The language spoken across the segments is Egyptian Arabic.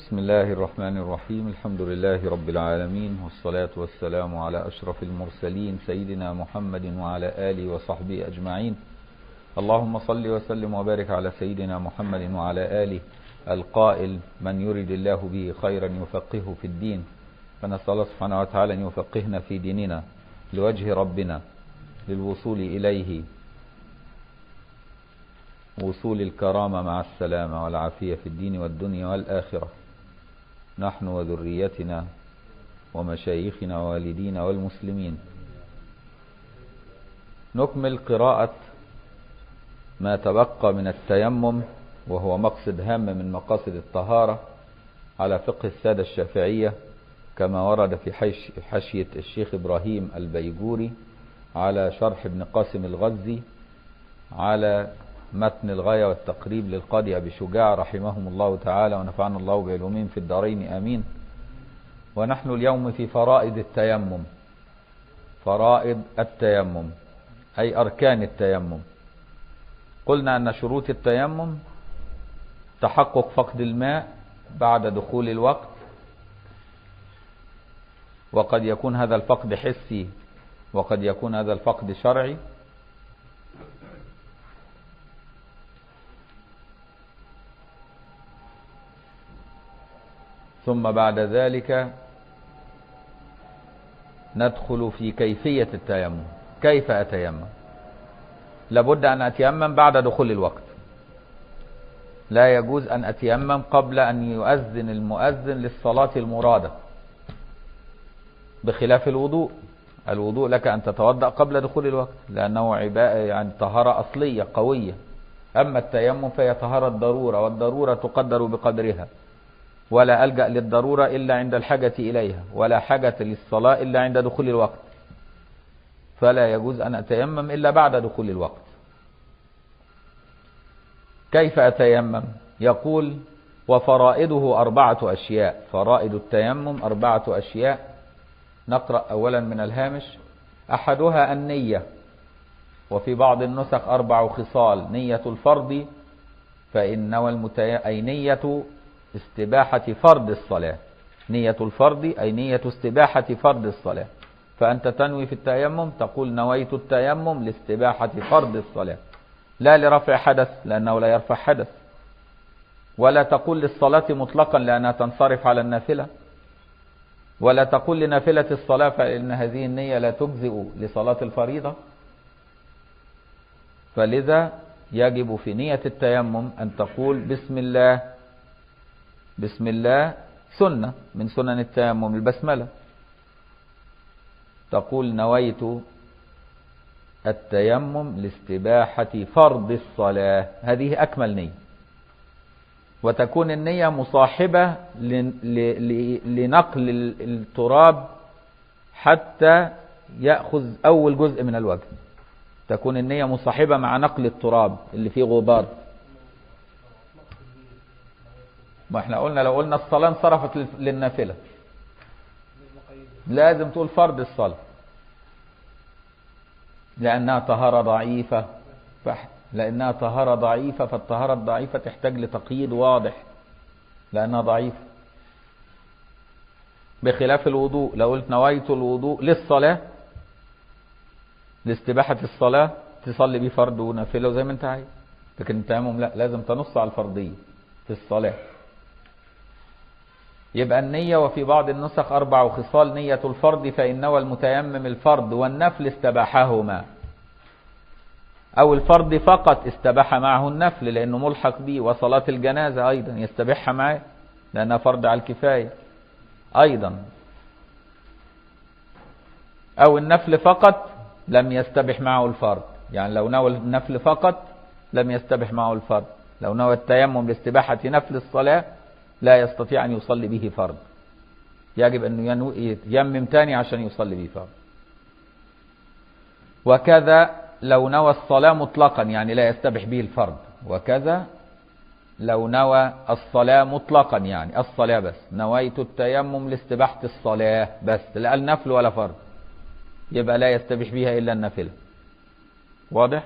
بسم الله الرحمن الرحيم الحمد لله رب العالمين والصلاة والسلام على أشرف المرسلين سيدنا محمد وعلى آله وصحبه أجمعين اللهم صل وسلم وبارك على سيدنا محمد وعلى آله القائل من يرد الله به خيرا يفقهه في الدين فنسأل الله سبحانه وتعالى أن يفقهنا في ديننا لوجه ربنا للوصول إليه وصول الكرامة مع السلامة والعافية في الدين والدنيا والآخرة نحن وذريتنا ومشايخنا ووالدينا والمسلمين نكمل قراءة ما تبقى من التيمم وهو مقصد هام من مقاصد الطهارة على فقه السادة الشافعية كما ورد في حشية الشيخ إبراهيم البيجوري على شرح ابن قاسم الغزي على متن الغاية والتقريب للقاضي أبي شجاع رحمهم الله تعالى ونفعنا الله بعلومهم في الدارين آمين ونحن اليوم في فرائض التيمم فرائض التيمم أي أركان التيمم قلنا أن شروط التيمم تحقق فقد الماء بعد دخول الوقت وقد يكون هذا الفقد حسي وقد يكون هذا الفقد شرعي ثم بعد ذلك ندخل في كيفية التيمم كيف أتيمم لابد أن أتيمم بعد دخول الوقت لا يجوز أن أتيمم قبل أن يؤذن المؤذن للصلاة المرادة بخلاف الوضوء الوضوء لك أن تتوضأ قبل دخول الوقت لأنه عباء يعني طهارة أصلية قوية أما التيمم فهي طهارة ضرورة والضرورة تقدر بقدرها ولا ألجأ للضرورة إلا عند الحاجة إليها ولا حاجة للصلاة إلا عند دخول الوقت فلا يجوز أن أتيمم إلا بعد دخول الوقت كيف أتيمم يقول وفرائضه أربعة أشياء فرائض التيمم أربعة أشياء نقرأ أولا من الهامش أحدها النية وفي بعض النسخ أربع خصال نية الفرض فإن نوى المتي... أي نية استباحة فرض الصلاة نية الفرض أي نية استباحة فرض الصلاة فأنت تنوي في التيمم تقول نويت التيمم لاستباحة فرض الصلاة لا لرفع حدث لأنه لا يرفع حدث ولا تقول للصلاة مطلقا لأنها تنصرف على النافلة ولا تقول لنافلة الصلاة فإن هذه النية لا تجزئ لصلاة الفريضة فلذا يجب في نية التيمم أن تقول بسم الله بسم الله سنة من سنن التيمم البسملة تقول نويت التيمم لاستباحة فرض الصلاة هذه أكمل نية وتكون النية مصاحبة لنقل التراب حتى يأخذ أول جزء من الوجه تكون النية مصاحبة مع نقل التراب اللي فيه غبار ما احنا قلنا لو قلنا الصلاة انصرفت للنافلة لازم تقول فرض الصلاة لأنها طهارة ضعيفة لأنها طهارة ضعيفة فالطهارة الضعيفة تحتاج لتقييد واضح لأنها ضعيفة بخلاف الوضوء لو قلت نويت الوضوء للصلاة لاستباحة الصلاة تصلي بيه فرض ونافلة وزي ما انت عايز لكن التيمم لا لازم تنص على الفرضية في الصلاة يبقى النية وفي بعض النسخ أربع خصال نية الفرض فإن نوى المتيمم الفرض والنفل استباحهما أو الفرض فقط استباح معه النفل لأنه ملحق به وصلاة الجنازة أيضا يستبحها معه لأنها فرض على الكفاية أيضا أو النفل فقط لم يستبح معه الفرض يعني لو نوى النفل فقط لم يستبح معه الفرض لو نوى التيمم لاستباحة نفل الصلاة لا يستطيع أن يصلي به فرض يجب أن ييمم تاني عشان يصلي به فرض وكذا لو نوى الصلاة مطلقا يعني لا يستبح به الفرض وكذا لو نوى الصلاة مطلقا يعني الصلاة بس نويت التيمم لاستباحة الصلاة بس لا النفل ولا فرض يبقى لا يستبح بها إلا النافلة واضح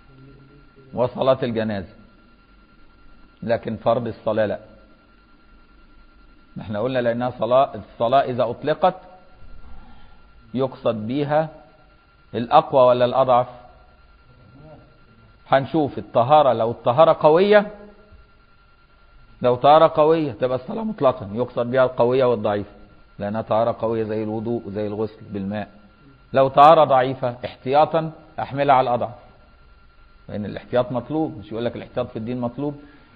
وصلاة الجنازة لكن فرض الصلاة لا ما احنا قلنا لأنها صلاة الصلاة إذا أطلقت يقصد بيها الأقوى ولا الأضعف هنشوف الطهارة لو الطهارة قوية لو طهارة قوية تبقى الصلاة مطلقا يقصد بها القوية والضعيفة لأنها طهارة قوية زي الوضوء وزي الغسل بالماء لو طهارة ضعيفة احتياطا أحملها على الأضعف لأن الاحتياط مطلوب مش يقول لك الاحتياط في الدين مطلوب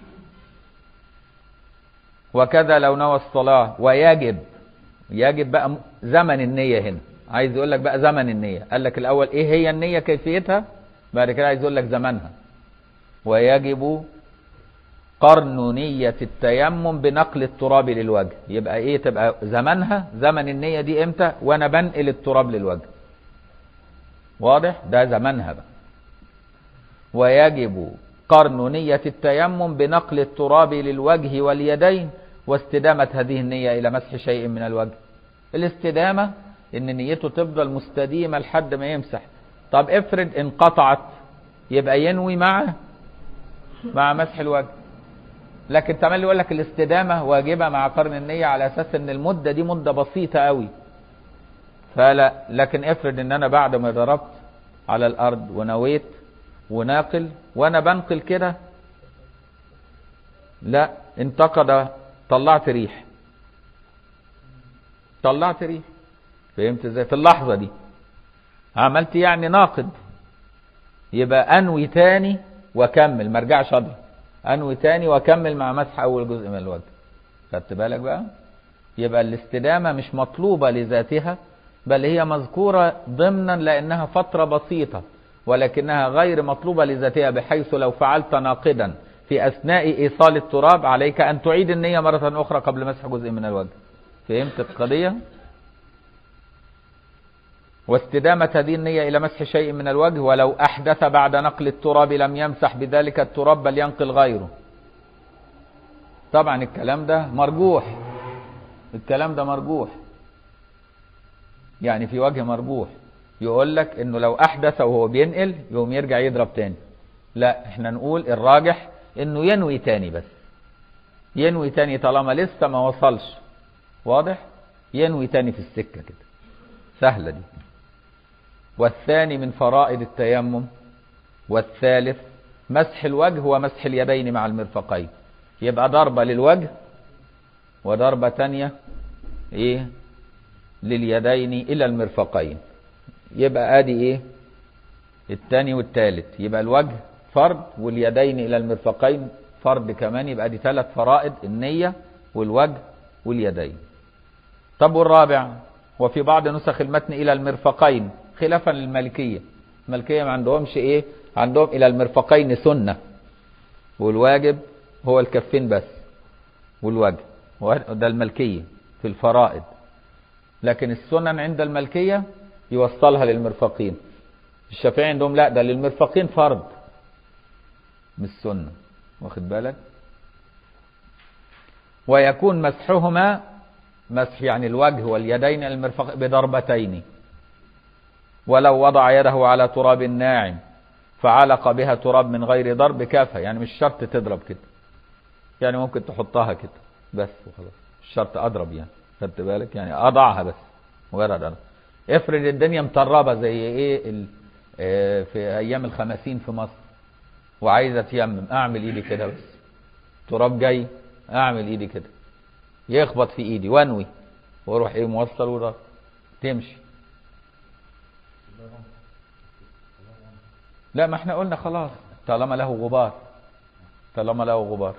وكذا لو نوى الصلاة ويجب يجب بقى زمن النية هنا عايز يقول لك بقى زمن النية قال لك الأول إيه هي النية كيفيتها بعد كده عايز يقول لك زمنها ويجب قرن نية التيمم بنقل التراب للوجه يبقى ايه تبقى زمنها زمن النية دي امتى وانا بنقل التراب للوجه واضح ده زمنها بقى ويجب قرن نية التيمم بنقل التراب للوجه واليدين واستدامة هذه النية إلى مسح شيء من الوجه الاستدامة إن نيته تفضل مستديمة لحد ما يمسح طب افرض انقطعت يبقى ينوي مع مع مسح الوجه لكن تملي يقول لك الاستدامة واجبة مع قرن النية على أساس إن المدة دي مدة بسيطة قوي فلا لكن افرض إن أنا بعد ما ضربت على الأرض ونويت وناقل وأنا بنقل كده لا انتقد طلعت ريح طلعت ريح فهمت ازاي في اللحظة دي عملت يعني ناقد يبقى انوي تاني واكمل ما ارجعش اضرب انوي تاني واكمل مع مسح اول جزء من الوجه خدت بالك بقى يبقى الاستدامة مش مطلوبة لذاتها بل هي مذكورة ضمنا لانها فترة بسيطة ولكنها غير مطلوبة لذاتها بحيث لو فعلت ناقدا في اثناء ايصال التراب عليك ان تعيد النية مرة اخرى قبل مسح جزء من الوجه فهمت القضية واستدامة هذه النية إلى مسح شيء من الوجه ولو أحدث بعد نقل التراب لم يمسح بذلك التراب بل ينقل غيره طبعا الكلام ده مرجوح الكلام ده مرجوح يعني في وجه مرجوح يقول لك انه لو احدث وهو بينقل يقوم يرجع يضرب تاني لا احنا نقول الراجح انه ينوي تاني بس ينوي تاني طالما لسه ما وصلش واضح ينوي تاني في السكة كده سهلة دي والثاني من فرائض التيمم والثالث مسح الوجه ومسح اليدين مع المرفقين يبقى ضربة للوجه وضربة تانية ايه لليدين الى المرفقين يبقى ادي ايه التاني والتالت يبقى الوجه فرض واليدين الى المرفقين فرض كمان يبقى دي ثلاث فرائض النية والوجه واليدين طب والرابع وفي بعض نسخ المتن الى المرفقين خلافا للمالكية المالكية ما عندهمش ايه عندهم الى المرفقين سنة والواجب هو الكفين بس والوجه ده الملكية في الفرائض لكن السنن عند الملكية يوصلها للمرفقين الشافعي عندهم لا ده للمرفقين فرض مش سنة واخد بالك ويكون مسحهما مسح يعني الوجه واليدين المرفق بضربتين ولو وضع يده على تراب ناعم فعلق بها تراب من غير ضرب كافة يعني مش شرط تضرب كده يعني ممكن تحطها كده بس وخلاص مش شرط اضرب يعني خدت بالك يعني اضعها بس مجرد اضرب افرض الدنيا مطربه زي ايه ال... اه في ايام الخمسين في مصر وعايز اتيمم اعمل ايدي كده بس تراب جاي اعمل ايدي كده يخبط في ايدي وانوي واروح ايه موصل وضرب تمشي لا ما احنا قلنا خلاص طالما له غبار طالما له غبار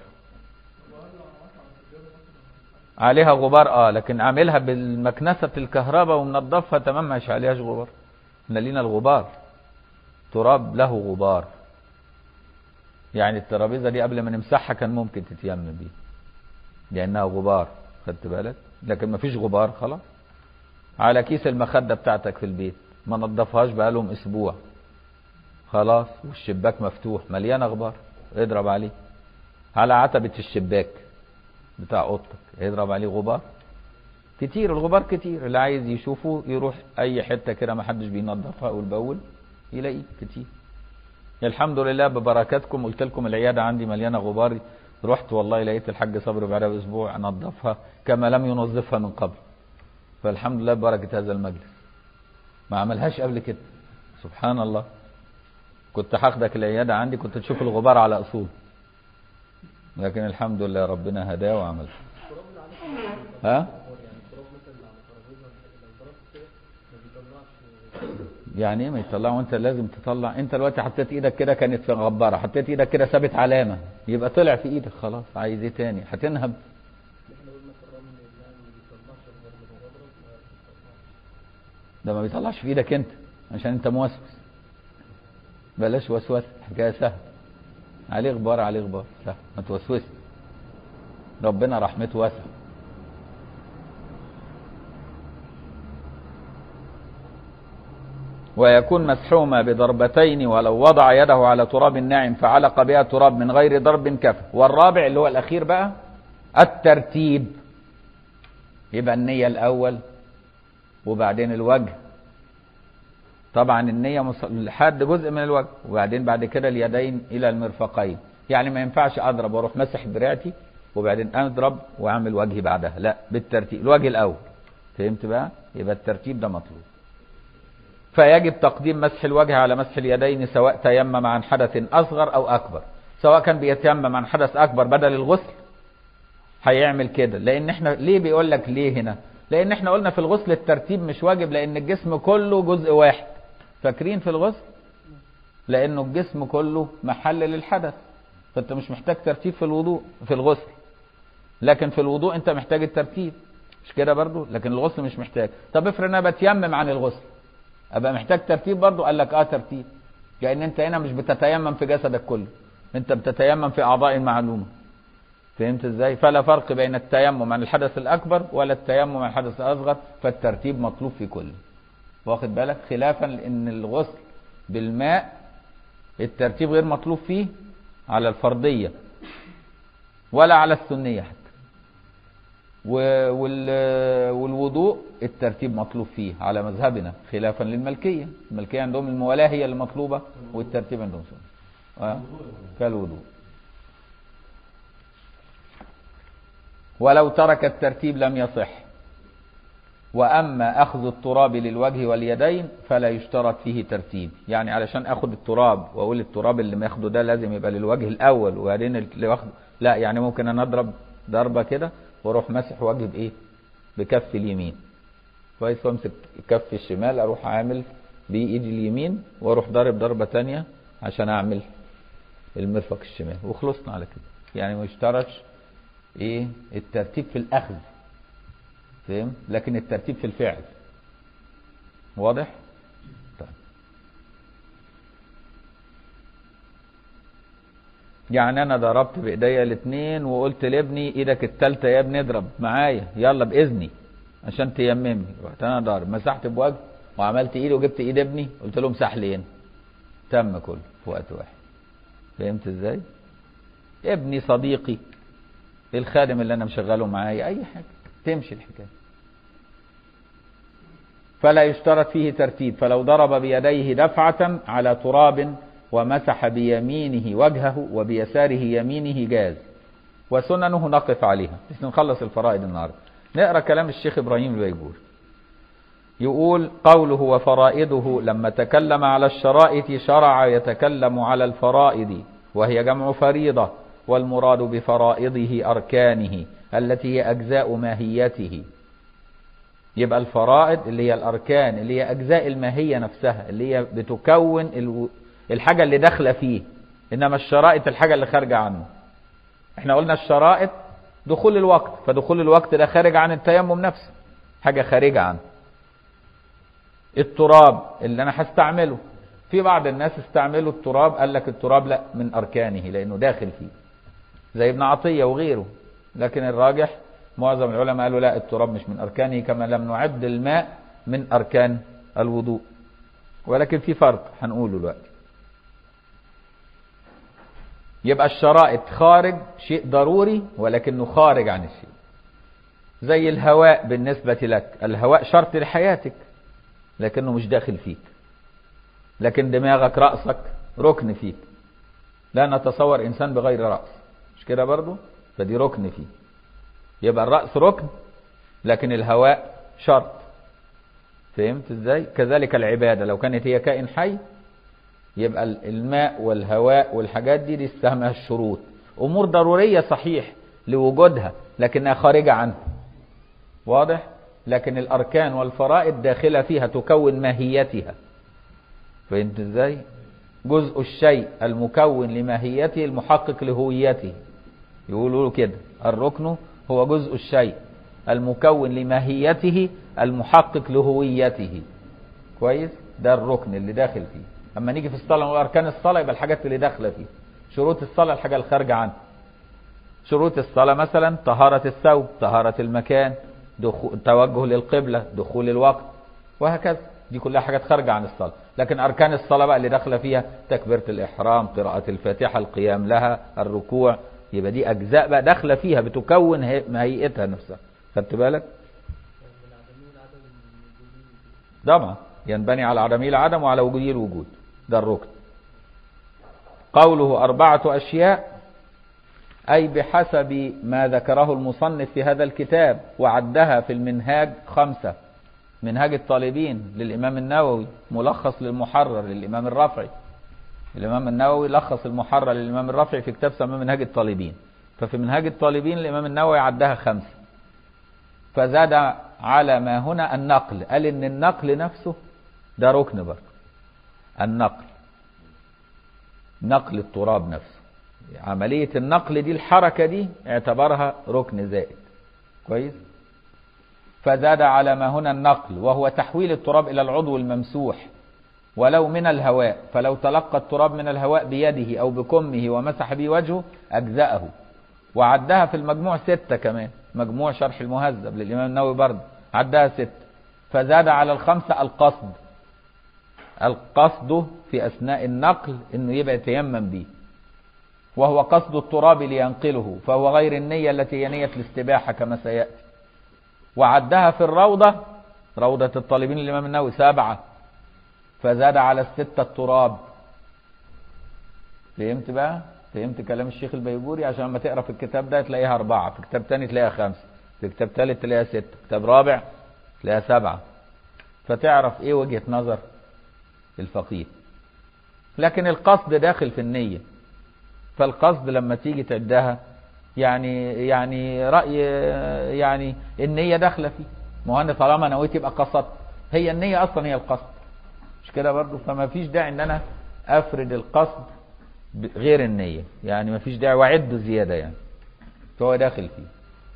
عليها غبار اه لكن اعملها بالمكنسة الكهرباء ومنضفها تمام مش عليهاش غبار احنا لينا الغبار تراب له غبار يعني الترابيزه دي قبل ما نمسحها كان ممكن تتيمم بيها لانها غبار خدت بالك لكن ما فيش غبار خلاص على كيس المخدة بتاعتك في البيت ما نضفهاش بقالهم اسبوع خلاص والشباك مفتوح مليانه غبار اضرب عليه على عتبة الشباك بتاع اوضتك يضرب عليه غبار كتير الغبار كتير اللي عايز يشوفه يروح اي حته كده ما حدش بينظفها اول باول يلاقيه كتير الحمد لله ببركاتكم قلت لكم العياده عندي مليانه غبار رحت والله لقيت الحاج صبري بعدها باسبوع نظفها كما لم ينظفها من قبل فالحمد لله ببركه هذا المجلس ما عملهاش قبل كده سبحان الله كنت هاخدك العياده عندي كنت تشوف الغبار على اصول لكن الحمد لله ربنا هداه وعمل ها يعني ايه ما يطلع وانت لازم تطلع انت دلوقتي حطيت ايدك كده كانت في غباره حطيت ايدك كده ثابت علامه يبقى طلع في ايدك خلاص عايز ايه تاني هتنهب ده ما بيطلعش في ايدك انت عشان انت موسوس بلاش وسوسه حكايه سهله عليه غبار عليه غبار سهل ما توسوسش ربنا رحمته واسعه ويكون مسحوما بضربتين ولو وضع يده على تراب ناعم فعلق بها تراب من غير ضرب كفى والرابع اللي هو الأخير بقى الترتيب يبقى النية الأول وبعدين الوجه طبعا النية مص- لحد جزء من الوجه وبعدين بعد كده اليدين إلى المرفقين يعني ما ينفعش أضرب وأروح مسح دراعتي وبعدين أضرب وأعمل وجهي بعدها لا بالترتيب الوجه الأول فهمت بقى يبقى الترتيب ده مطلوب فيجب تقديم مسح الوجه على مسح اليدين سواء تيمم عن حدث أصغر أو أكبر سواء كان بيتيمم عن حدث أكبر بدل الغسل هيعمل كده لأن احنا ليه بيقول لك ليه هنا لأن احنا قلنا في الغسل الترتيب مش واجب لأن الجسم كله جزء واحد فاكرين في الغسل لأنه الجسم كله محل للحدث فأنت مش محتاج ترتيب في الوضوء في الغسل لكن في الوضوء أنت محتاج الترتيب مش كده برضو لكن الغسل مش محتاج طب افرض انا بتيمم عن الغسل ابقى محتاج ترتيب برضو قال لك اه ترتيب لان انت هنا مش بتتيمم في جسدك كله انت بتتيمم في اعضاء معلومه فهمت ازاي فلا فرق بين التيمم عن الحدث الاكبر ولا التيمم عن الحدث الاصغر فالترتيب مطلوب في كله واخد بالك خلافا لان الغسل بالماء الترتيب غير مطلوب فيه على الفرضيه ولا على السنيه حتى و- وال- والوضوء الترتيب مطلوب فيه على مذهبنا خلافا للملكية الملكية عندهم الموالاة هي اللي مطلوبة والترتيب عندهم سنة آه؟ كالوضوء ولو ترك الترتيب لم يصح وأما أخذ التراب للوجه واليدين فلا يشترط فيه ترتيب يعني علشان أخذ التراب وأقول التراب اللي ماخده ده لازم يبقى للوجه الأول وبعدين اللي واخده لا يعني ممكن أنا أضرب ضربة كده واروح ماسح وجهي بايه بكف اليمين كويس وامسك كف الشمال اروح عامل بايدي اليمين واروح ضارب ضربه تانية عشان اعمل المرفق الشمال وخلصنا على كده يعني ما يشترطش ايه الترتيب في الاخذ فاهم لكن الترتيب في الفعل واضح طيب يعني انا ضربت بايديا الاثنين وقلت لابني ايدك الثالثه يا ابني اضرب معايا يلا باذني عشان تيممني رحت انا ضارب مسحت بوجه وعملت ايدي وجبت ايد ابني قلت له امسح لين تم كله في وقت واحد فهمت ازاي ابني صديقي الخادم اللي انا مشغله معايا اي حاجه تمشي الحكايه فلا يشترط فيه ترتيب فلو ضرب بيديه دفعه على تراب ومسح بيمينه وجهه وبيساره يمينه جاز وسننه نقف عليها بس نخلص الفرائض النهارده نقرا كلام الشيخ ابراهيم البيجور يقول قوله وفرائضه لما تكلم على الشرائط شرع يتكلم على الفرائض وهي جمع فريضة والمراد بفرائضه أركانه التي هي أجزاء ماهيته يبقى الفرائض اللي هي الأركان اللي هي أجزاء الماهية نفسها اللي هي بتكون الو... الحاجة اللي داخلة فيه إنما الشرائط الحاجة اللي خارجة عنه احنا قلنا الشرائط دخول الوقت فدخول الوقت ده خارج عن التيمم نفسه حاجة خارجة عنه التراب اللي انا هستعمله في بعض الناس استعملوا التراب قال لك التراب لا من اركانه لانه داخل فيه زي ابن عطية وغيره لكن الراجح معظم العلماء قالوا لا التراب مش من اركانه كما لم نعد الماء من اركان الوضوء ولكن في فرق هنقوله دلوقتي يبقى الشرائط خارج شيء ضروري ولكنه خارج عن الشيء زي الهواء بالنسبة لك الهواء شرط لحياتك لكنه مش داخل فيك لكن دماغك رأسك ركن فيك لا نتصور إنسان بغير رأس مش مش كده برضو فدي ركن فيه يبقى الرأس ركن لكن الهواء شرط فهمت ازاي كذلك العبادة لو كانت هي كائن حي يبقى الماء والهواء والحاجات دي دي اسمها الشروط امور ضرورية صحيح لوجودها لكنها خارجة عنها واضح لكن الاركان والفرائض داخلة فيها تكون ماهيتها فهمت ازاي جزء الشيء المكون لماهيته المحقق لهويته يقولوا له كده الركن هو جزء الشيء المكون لماهيته المحقق لهويته كويس ده الركن اللي داخل فيه اما نيجي في الصلاه واركان الصلاه يبقى الحاجات اللي داخله فيه شروط الصلاه الحاجه الخارجه عنها شروط الصلاه مثلا طهاره الثوب طهاره المكان دخول توجه للقبله دخول الوقت وهكذا دي كلها حاجات خارجه عن الصلاه لكن اركان الصلاه بقى اللي داخله فيها تكبيره الاحرام قراءه الفاتحه القيام لها الركوع يبقى دي اجزاء بقى داخله فيها بتكون هيئتها نفسها خدت بالك طبعا ينبني على عدمي العدم وعلى وجودي الوجود ده الركن قوله أربعة أشياء أي بحسب ما ذكره المصنف في هذا الكتاب وعدها في المنهاج خمسة منهاج الطالبين للإمام النووي ملخص للمحرر للإمام الرافعي الإمام النووي لخص المحرر للإمام الرافعي في كتاب سماه منهاج الطالبين ففي منهاج الطالبين الإمام النووي عدها خمسة فزاد على ما هنا النقل قال ان النقل نفسه ده ركن برضه النقل نقل التراب نفسه عملية النقل دي الحركة دي اعتبرها ركن زائد كويس فزاد على ما هنا النقل وهو تحويل التراب إلى العضو الممسوح ولو من الهواء فلو تلقى التراب من الهواء بيده أو بكمه ومسح به وجهه أجزأه وعدها في المجموع ستة كمان مجموع شرح المهذب للإمام النووي برضه عدها ست فزاد على الخمسة القصد القصد في أثناء النقل إنه يبقى يتيمم به وهو قصد التراب لينقله فهو غير النية التي هي نية الاستباحة كما سيأتي وعدها في الروضة روضة الطالبين الإمام النووي سبعة فزاد على الستة التراب فهمت بقى فهمت كلام الشيخ البيجوري عشان لما تقرا في الكتاب ده تلاقيها أربعة في كتاب تاني تلاقيها خمسة في كتاب تالت تلاقيها ستة كتاب رابع تلاقيها سبعة فتعرف ايه وجهة نظر الفقيه لكن القصد داخل في النية فالقصد لما تيجي تعدها يعني يعني رأي يعني النية داخلة فيه ما هو انا طالما نويت يبقى قصدت هي النية اصلا هي القصد مش كده برضه فما فيش داعي ان انا افرد القصد غير النية يعني ما فيش داعي واعده زيادة يعني فهو داخل فيه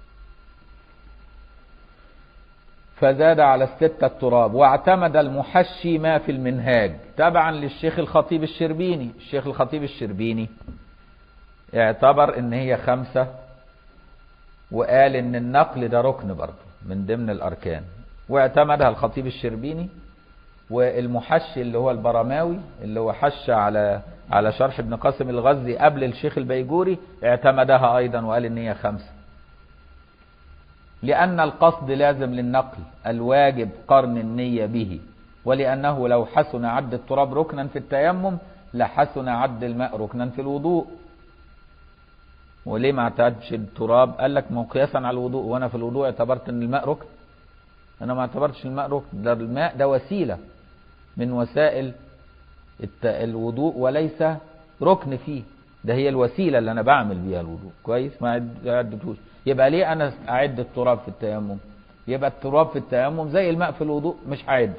فزاد على الستة التراب واعتمد المحشي ما في المنهاج تبعا للشيخ الخطيب الشربيني الشيخ الخطيب الشربيني اعتبر ان هي خمسة وقال ان النقل ده ركن برضه من ضمن الاركان واعتمدها الخطيب الشربيني والمحشي اللي هو البرماوي اللي هو حش على على شرح ابن قاسم الغزي قبل الشيخ البيجوري اعتمدها ايضا وقال ان هي خمسه لأن القصد لازم للنقل الواجب قرن النية به ولأنه لو حسن عد التراب ركنا في التيمم لحسن عد الماء ركنا في الوضوء وليه ما اعتادش التراب قال لك ما قياسا على الوضوء وانا في الوضوء اعتبرت ان الماء ركن انا ما اعتبرتش الماء ركن ده الماء ده وسيله من وسائل الوضوء وليس ركن فيه ده هي الوسيله اللي انا بعمل بيها الوضوء كويس ما عدتوش يبقى ليه انا اعد التراب في التيمم يبقى التراب في التيمم زي الماء في الوضوء مش هعد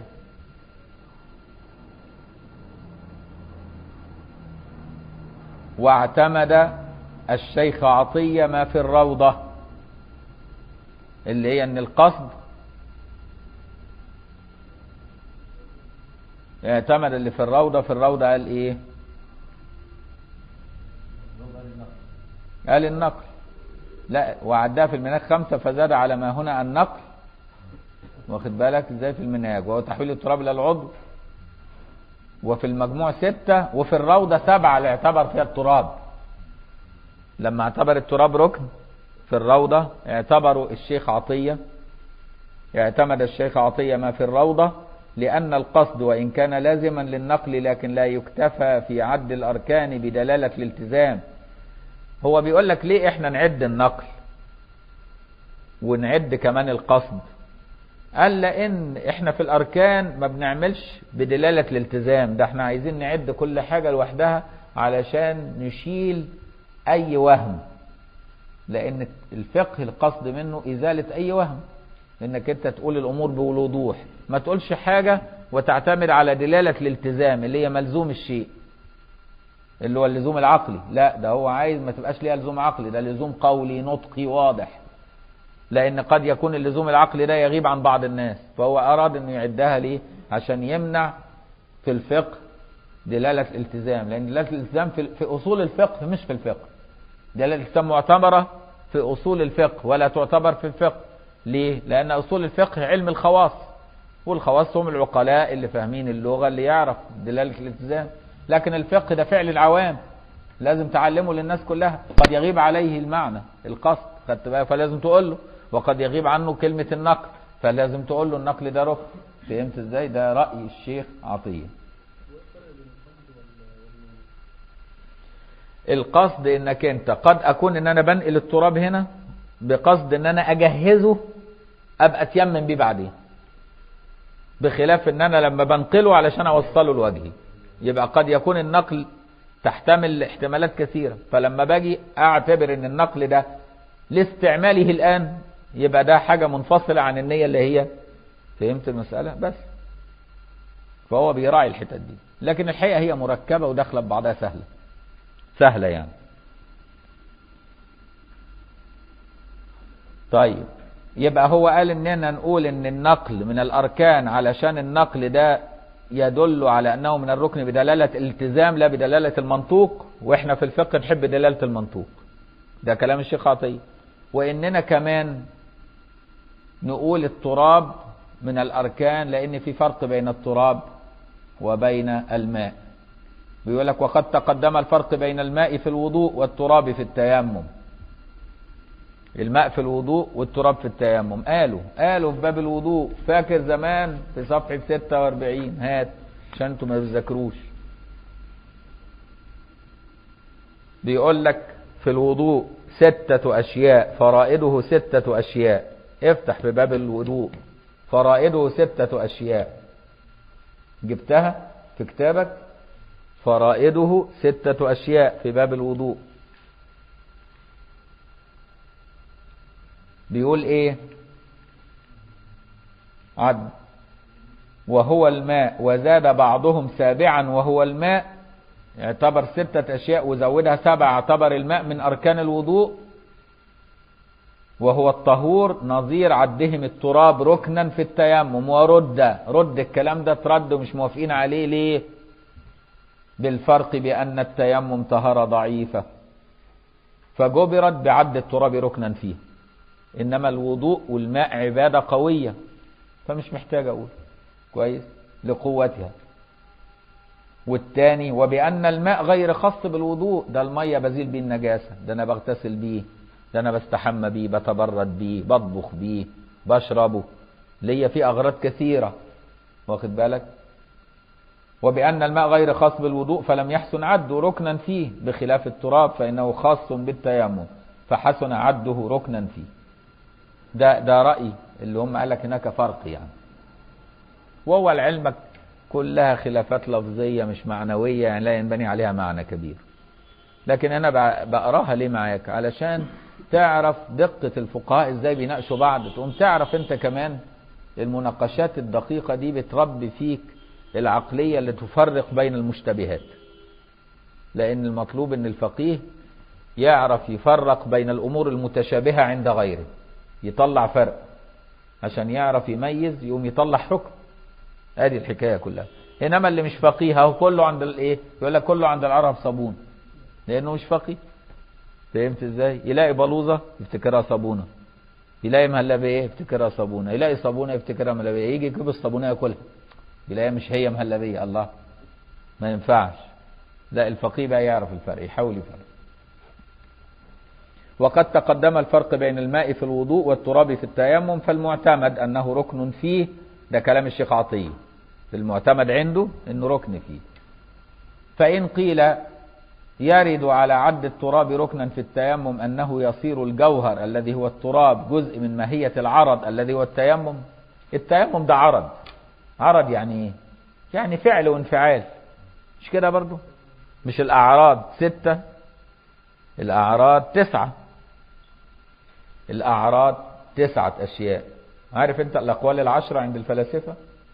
واعتمد الشيخ عطية ما في الروضة اللي هي ان القصد اعتمد اللي في الروضة في الروضة قال ايه قال النقل لا وعدها في المنهاج خمسة فزاد على ما هنا النقل واخد بالك ازاي في المنهاج وهو تحويل التراب الى العضو وفي المجموع ستة وفي الروضة سبعة اللي اعتبر فيها التراب لما اعتبر التراب ركن في الروضة اعتبروا الشيخ عطية اعتمد الشيخ عطية ما في الروضة لأن القصد وإن كان لازما للنقل لكن لا يكتفى في عد الأركان بدلالة الالتزام هو بيقول لك ليه احنا نعد النقل ونعد كمان القصد قال لان احنا في الاركان ما بنعملش بدلالة الالتزام ده احنا عايزين نعد كل حاجة لوحدها علشان نشيل اي وهم لان الفقه القصد منه ازالة اي وهم انك انت تقول الامور بوضوح ما تقولش حاجة وتعتمد على دلالة الالتزام اللي هي ملزوم الشيء اللي هو اللزوم العقلي لا ده هو عايز ما تبقاش ليها لزوم عقلي ده لزوم قولي نطقي واضح لان قد يكون اللزوم العقلي ده يغيب عن بعض الناس فهو اراد انه يعدها ليه عشان يمنع في الفقه دلالة الالتزام لان دلالة الالتزام في, في اصول الفقه مش في الفقه دلالة الالتزام معتبرة في اصول الفقه ولا تعتبر في الفقه ليه لان اصول الفقه علم الخواص والخواص هم العقلاء اللي فاهمين اللغة اللي يعرف دلالة الالتزام لكن الفقه ده فعل العوام لازم تعلمه للناس كلها قد يغيب عليه المعنى القصد خدت بالك فلازم تقول له وقد يغيب عنه كلمة النقل فلازم تقول له النقل ده ركن فهمت ازاي ده رأي الشيخ عطية القصد انك انت قد اكون ان انا بنقل التراب هنا بقصد ان انا اجهزه ابقى اتيمم بيه بعدين بخلاف ان انا لما بنقله علشان اوصله لوجهي يبقى قد يكون النقل تحتمل احتمالات كثيرة فلما باجي اعتبر ان النقل ده لاستعماله الان يبقى ده حاجة منفصلة عن النية اللي هي فهمت المسألة بس فهو بيراعي الحتت دي لكن الحقيقة هي مركبة وداخلة ببعضها سهلة سهلة يعني طيب يبقى هو قال اننا نقول ان النقل من الاركان علشان النقل ده يدل على انه من الركن بدلالة الالتزام لا بدلالة المنطوق واحنا في الفقه نحب دلالة المنطوق ده كلام الشيخ عطية واننا كمان نقول التراب من الاركان لان في فرق بين التراب وبين الماء بيقول لك وقد تقدم الفرق بين الماء في الوضوء والتراب في التيمم الماء في الوضوء والتراب في التيمم قالوا قالوا في باب الوضوء فاكر زمان في صفحة 46 هات عشان انتوا ما تذاكروش بيقول لك في الوضوء ستة أشياء فرائده ستة أشياء افتح في باب الوضوء فرائده ستة أشياء جبتها في كتابك فرائده ستة أشياء في باب الوضوء بيقول ايه عد وهو الماء وزاد بعضهم سابعا وهو الماء يعتبر ستة أشياء وزودها سبعة اعتبر الماء من أركان الوضوء وهو الطهور نظير عدهم التراب ركنا في التيمم ورد رد الكلام ده ترد ومش موافقين عليه ليه بالفرق بأن التيمم طهارة ضعيفة فجبرت بعد التراب ركنا فيه إنما الوضوء والماء عبادة قوية فمش محتاج أقول كويس لقوتها والتاني وبأن الماء غير خاص بالوضوء ده المية بزيل بيه النجاسة ده أنا بغتسل بيه ده أنا بستحمى بيه بتبرد بيه بطبخ بيه بشربه ليا فيه أغراض كثيرة واخد بالك وبأن الماء غير خاص بالوضوء فلم يحسن عده ركنا فيه بخلاف التراب فإنه خاص بالتيمم فحسن عده ركنا فيه ده ده رأي اللي هم قال لك هناك فرق يعني وهو العلم كلها خلافات لفظية مش معنوية يعني لا ينبني عليها معنى كبير لكن أنا بقراها ليه معاك علشان تعرف دقة الفقهاء ازاي بيناقشوا بعض تقوم تعرف انت كمان المناقشات الدقيقة دي بتربي فيك العقلية اللي تفرق بين المشتبهات لأن المطلوب أن الفقيه يعرف يفرق بين الأمور المتشابهة عند غيره يطلع فرق عشان يعرف يميز يقوم يطلع حكم ادي الحكاية كلها انما اللي مش فقيه اهو كله عند الايه يقول لك كله عند العرب صابون لانه مش فقيه فهمت ازاي يلاقي بلوزة يفتكرها صابونة يلاقي مهلبية يفتكرها صابونة يلاقي صابونة يفتكرها مهلبية يجي يجيب الصابونة ياكلها يلاقيها مش هي مهلبية الله ما ينفعش لا الفقيه بقى يعرف الفرق يحاول يفرق وقد تقدم الفرق بين الماء في الوضوء والتراب في التيمم فالمعتمد أنه ركن فيه ده كلام الشيخ عطية المعتمد عنده أنه ركن فيه فإن قيل يرد على عد التراب ركنا في التيمم أنه يصير الجوهر الذي هو التراب جزء من ماهية العرض الذي هو التيمم التيمم ده عرض عرض يعني ايه يعني فعل وانفعال مش كده برضو مش الأعراض ستة الأعراض تسعة الأعراض تسعة أشياء عارف أنت الأقوال العشرة عند الفلاسفة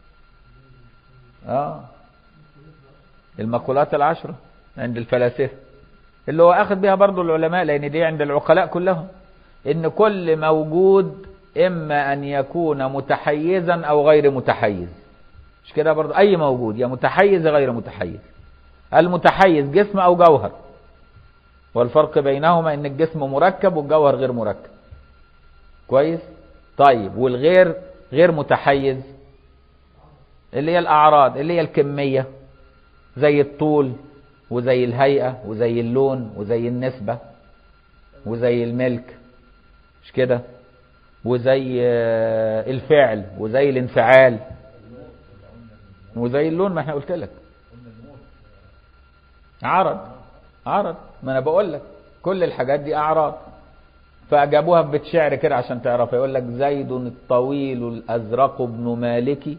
آه المقولات العشرة عند الفلاسفة اللي هو أخذ بها برضو العلماء لأن دي عند العقلاء كلهم إن كل موجود إما أن يكون متحيزا أو غير متحيز مش كده برضو أي موجود يا متحيز يا غير متحيز المتحيز جسم أو جوهر والفرق بينهما ان الجسم مركب والجوهر غير مركب كويس طيب والغير غير متحيز اللي هي الاعراض اللي هي الكمية زي الطول وزي الهيئة وزي اللون وزي النسبة وزي الملك مش كده وزي الفعل وزي الانفعال وزي اللون ما احنا قلت لك عرض عرض ما انا بقول لك كل الحاجات دي اعراض فجابوها ببيت شعر كده عشان تعرف يقول لك زيد الطويل الازرق ابن مالك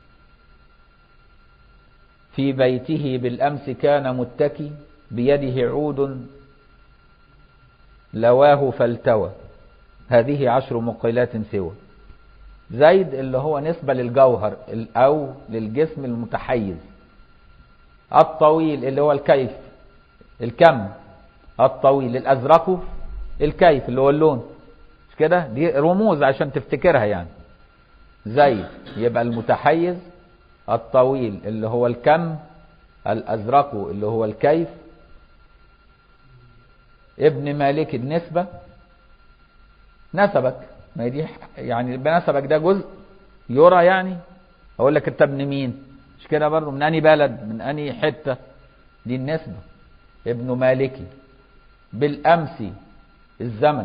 في بيته بالامس كان متكي بيده عود لواه فالتوى هذه عشر مقيلات سوى زيد اللي هو نسبة للجوهر او للجسم المتحيز الطويل اللي هو الكيف الكم الطويل الازرق الكيف اللي هو اللون مش كده دي رموز عشان تفتكرها يعني زي يبقى المتحيز الطويل اللي هو الكم الازرق اللي هو الكيف ابن مالك النسبة نسبك ما دي يعني بنسبك ده جزء يرى يعني اقول لك انت ابن مين مش كده برضه من اني بلد من اني حتة دي النسبة ابن مالكي بالأمس الزمن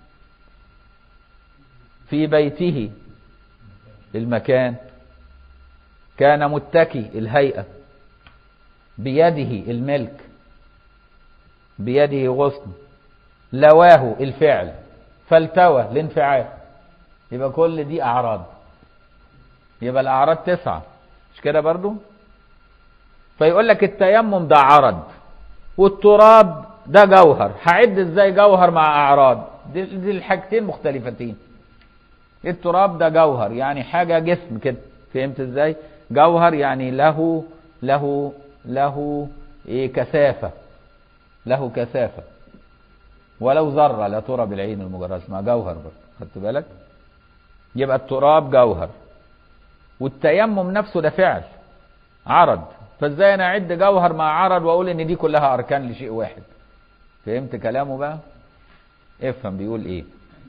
في بيته المكان كان متكي الهيئة بيده الملك بيده غصن لواه الفعل فالتوى الانفعال يبقى كل دي أعراض يبقى الأعراض تسعة مش كده برضو فيقول لك التيمم ده عرض والتراب ده جوهر هعد ازاي جوهر مع اعراض دي, دي الحاجتين مختلفتين التراب ده جوهر يعني حاجة جسم كده فهمت ازاي جوهر يعني له له له ايه كثافة له كثافة ولو ذرة لا ترى بالعين المجرد اسمها جوهر برضه خدت بالك يبقى التراب جوهر والتيمم نفسه ده فعل عرض فازاي انا اعد جوهر مع عرض واقول ان دي كلها اركان لشيء واحد فهمت كلامه بقى افهم بيقول ايه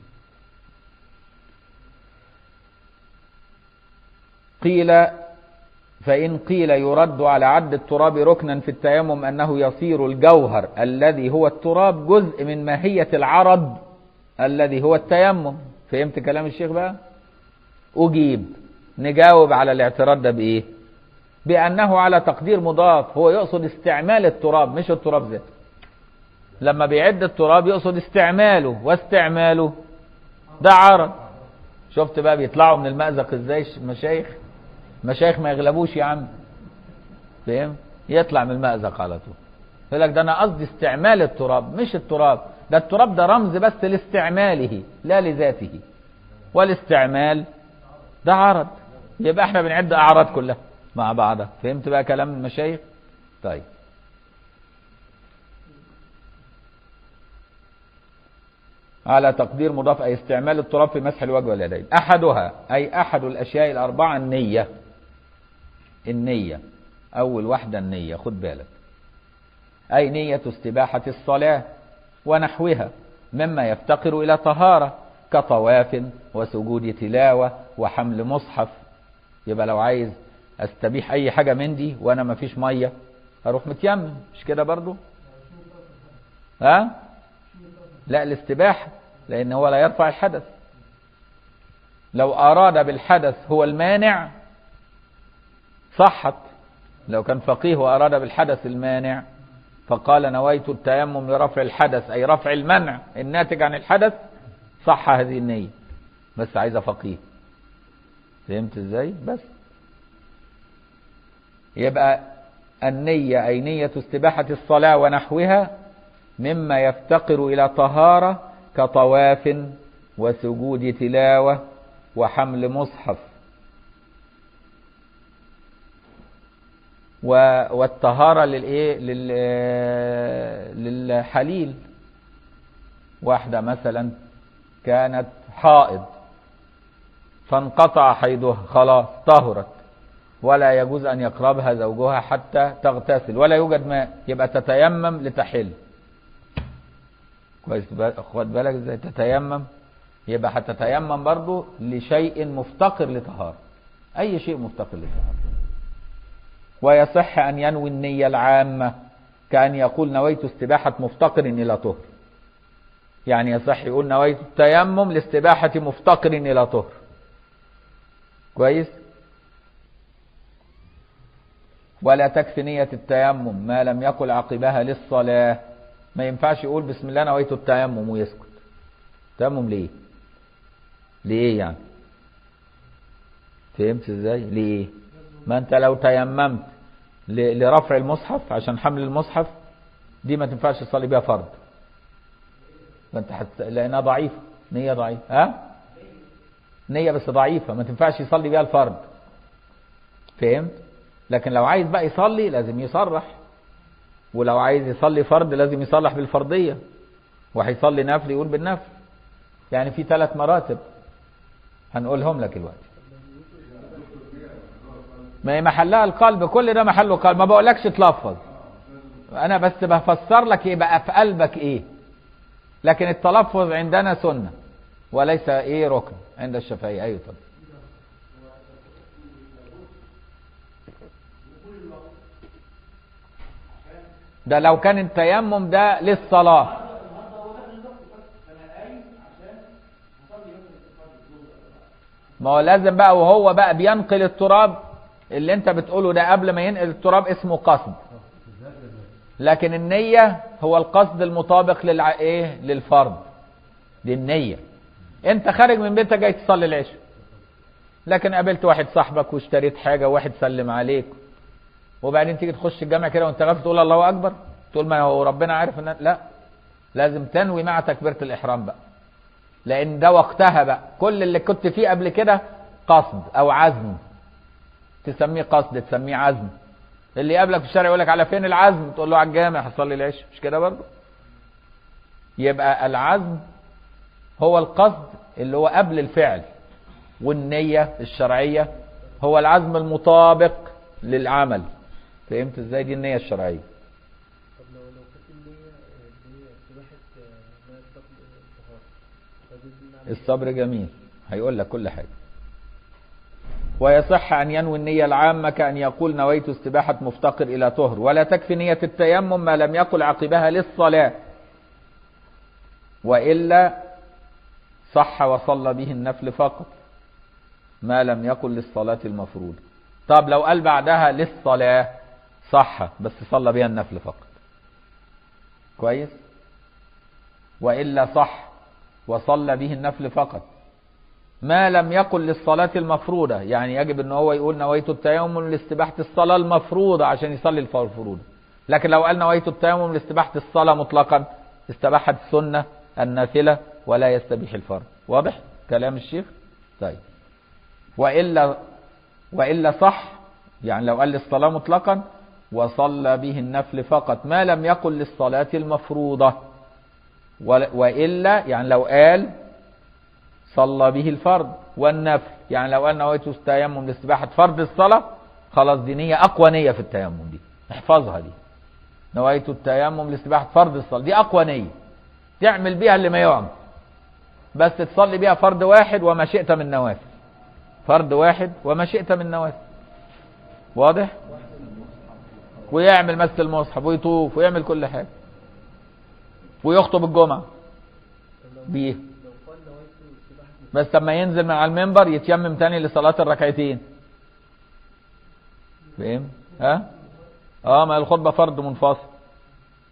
قيل فإن قيل يرد على عد التراب ركنا في التيمم أنه يصير الجوهر الذي هو التراب جزء من ماهية العرض الذي هو التيمم فهمت كلام الشيخ بقى أجيب نجاوب على الاعتراض ده بإيه بأنه على تقدير مضاف هو يقصد استعمال التراب مش التراب ذاته لما بيعد التراب يقصد استعماله واستعماله ده عرض شفت بقى بيطلعوا من المأزق ازاي مشايخ مشايخ ما يغلبوش يا عم فاهم يطلع من المأزق على طول يقول لك ده انا قصدي استعمال التراب مش التراب ده التراب ده رمز بس لاستعماله لا لذاته والاستعمال ده عرض يبقى احنا بنعد اعراض كلها مع بعضها فهمت بقى كلام المشايخ طيب على تقدير مضاف أي استعمال التراب في مسح الوجه واليدين أحدها أي أحد الأشياء الأربعة النية النية أول واحدة النية خد بالك أي نية استباحة الصلاة ونحوها مما يفتقر إلى طهارة كطواف وسجود تلاوة وحمل مصحف يبقى لو عايز استبيح اي حاجة من دي وانا ما فيش مية اروح متيمم مش كده برضو ها لا الاستباحة لان هو لا يرفع الحدث لو اراد بالحدث هو المانع صحت لو كان فقيه واراد بالحدث المانع فقال نويت التيمم لرفع الحدث أي رفع المنع الناتج عن الحدث صح هذه النية بس عايزة فقيه فهمت ازاي بس يبقى النية أي نية استباحة الصلاة ونحوها مما يفتقر إلى طهارة كطواف وسجود تلاوة وحمل مصحف والطهارة للإيه لل للحليل واحدة مثلا كانت حائض فانقطع حيضها خلاص طهرت ولا يجوز أن يقربها زوجها حتى تغتسل ولا يوجد ماء يبقى تتيمم لتحل كويس خد بالك ازاي تتيمم يبقى هتتيمم برضو لشيء مفتقر لطهارة أي شيء مفتقر لطهارة ويصح أن ينوي النية العامة كأن يقول نويت استباحة مفتقر إلى طهر يعني يصح يقول نويت التيمم لاستباحة مفتقر إلى طهر كويس ولا تكفي نية التيمم ما لم يقل عقبها للصلاة ما ينفعش يقول بسم الله نويت التيمم ويسكت تيمم ليه ليه يعني فهمت ازاي ليه ما انت لو تيممت لرفع المصحف عشان حمل المصحف دي ما تنفعش تصلي بيها فرض فانت حت... لانها ضعيفه نيه ضعيفه ها نيه بس ضعيفه ما تنفعش يصلي بيها الفرض فهمت لكن لو عايز بقى يصلي لازم يصرح ولو عايز يصلي فرض لازم يصلح بالفرضيه وهيصلي نفل يقول بالنفل يعني في ثلاث مراتب هنقولهم لك دلوقتي ما هي محلها القلب كل ده محله قلب ما بقولكش تلفظ انا بس بفسر لك يبقى في قلبك ايه لكن التلفظ عندنا سنة وليس ايه ركن عند الشافعية ايوه طب ده لو كان التيمم ده للصلاة ما هو لازم بقى وهو بقى بينقل التراب اللي انت بتقوله ده قبل ما ينقل التراب اسمه قصد لكن النية هو القصد المطابق للع... ايه للفرض دي النية انت خارج من بيتك جاي تصلي العشاء لكن قابلت واحد صاحبك واشتريت حاجة وواحد سلم عليك وبعدين تيجي تخش الجامع كده وانت غافل تقول الله اكبر تقول ما هو ربنا عارف ان لا لازم تنوي مع تكبيرة الاحرام بقى لان ده وقتها بقى كل اللي كنت فيه قبل كده قصد او عزم تسميه قصد تسميه عزم اللي يقابلك في الشارع يقول لك على فين العزم تقول له على الجامع هصلي العشاء مش كده برضه يبقى العزم هو القصد اللي هو قبل الفعل والنية الشرعية هو العزم المطابق للعمل فهمت ازاي دي النية الشرعية طب لو لو كانت النية اللي هي استباحة ما يستقبل الطهارة فدي نعمل الصبر جميل هيقول لك كل حاجة ويصح أن ينوي النية العامة كأن يقول نويت استباحة مفتقر إلى طهر ولا تكفي نية التيمم ما لم يقل عقبها للصلاة وإلا صح وصلى به النفل فقط ما لم يقل للصلاة المفروضة طب لو قال بعدها للصلاة صح بس صلى بها النفل فقط كويس وإلا صح وصلى به النفل فقط ما لم يقل للصلاة المفروضة يعني يجب ان هو يقول نويت التيمم لاستباحة الصلاة المفروضة عشان يصلي الفروضة لكن لو قال نويت التيمم لاستباحة الصلاة مطلقا استباحة السنة النافلة ولا يستبيح الفرض واضح كلام الشيخ طيب وإلا وإلا صح يعني لو قال للصلاة مطلقا وصلى به النفل فقط ما لم يقل للصلاة المفروضة وإلا يعني لو قال صلى به الفرض والنفل يعني لو قال نويت التيمم لاستباحة فرض الصلاة خلاص دي نية أقوى نية في التيمم دي احفظها دي نويت التيمم لاستباحة فرض الصلاة دي أقوى نية تعمل بيها اللي ما يعمل بس تصلي بيها فرض واحد وما شئت من نوافل فرض واحد وما شئت من نوافل واضح ويعمل مس المصحف ويطوف ويعمل كل حاجة ويخطب الجمعة بيه لو قال نويت استباحة بس لما ينزل من على المنبر يتيمم تاني لصلاة الركعتين فاهم ها اه ما الخطبة فرض منفصل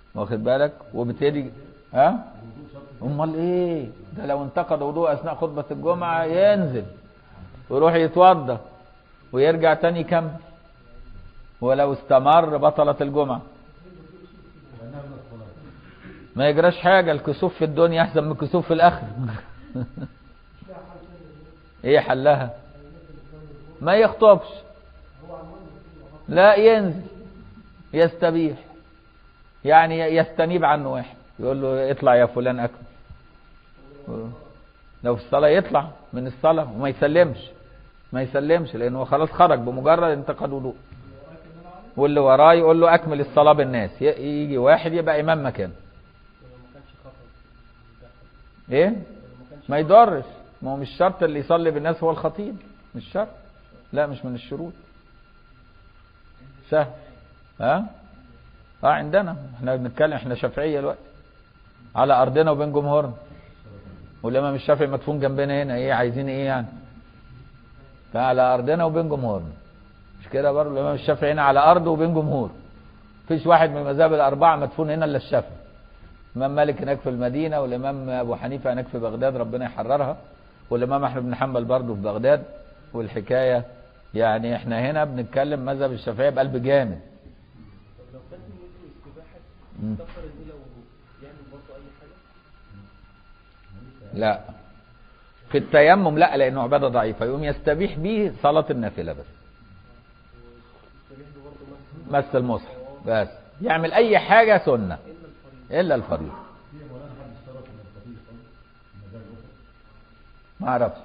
واخد بالك وبالتالي ها امال ايه ده لو انتقد وضوء اثناء خطبه الجمعه ينزل ويروح يتوضا ويرجع تاني يكمل ولو استمر بطلت الجمعه ما يجراش حاجه الكسوف في الدنيا احسن من الكسوف في الاخره ايه حلها ما يخطبش لا ينزل يستبيح يعني يستنيب عنه واحد يقول له اطلع يا فلان اكل لو في الصلاة يطلع من الصلاة وما يسلمش ما يسلمش لانه خلاص خرج بمجرد انتقاد وضوء واللي وراه يقول له اكمل الصلاة بالناس ي- يجي واحد يبقى امام مكانه ولو ما كانش خطأ ايه ولو ما كانش ما يضرش ما هو مش شرط اللي يصلي بالناس هو الخطيب مش شرط لا مش من الشروط سهل ها اه عندنا احنا بنتكلم احنا شافعيه دلوقتي على ارضنا وبين جمهورنا والامام الشافعي مدفون جنبنا هنا ايه عايزين ايه يعني فعلى ارضنا وبين جمهورنا مش كده برضه الامام الشافعي هنا على ارضه وبين جمهور مفيش واحد من المذاهب الاربعه مدفون هنا الا الشافعي الامام مالك هناك في المدينه والامام ابو حنيفه هناك في بغداد ربنا يحررها والامام احمد بن حنبل برضه في بغداد والحكايه يعني احنا هنا بنتكلم مذهب الشافعيه بقلب جامد طب لو كانت نيته استباحة مم. استغفر النية وضوء يعمل برضه أي حاجة؟ لا في التيمم لا لانه عباده ضعيفه يقوم يستبيح به صلاه النافله بس يستبيح له برضه مثلا مس المصحف بس يعمل اي حاجه سنه إلا الفريضة الا الفريضه ما اعرفش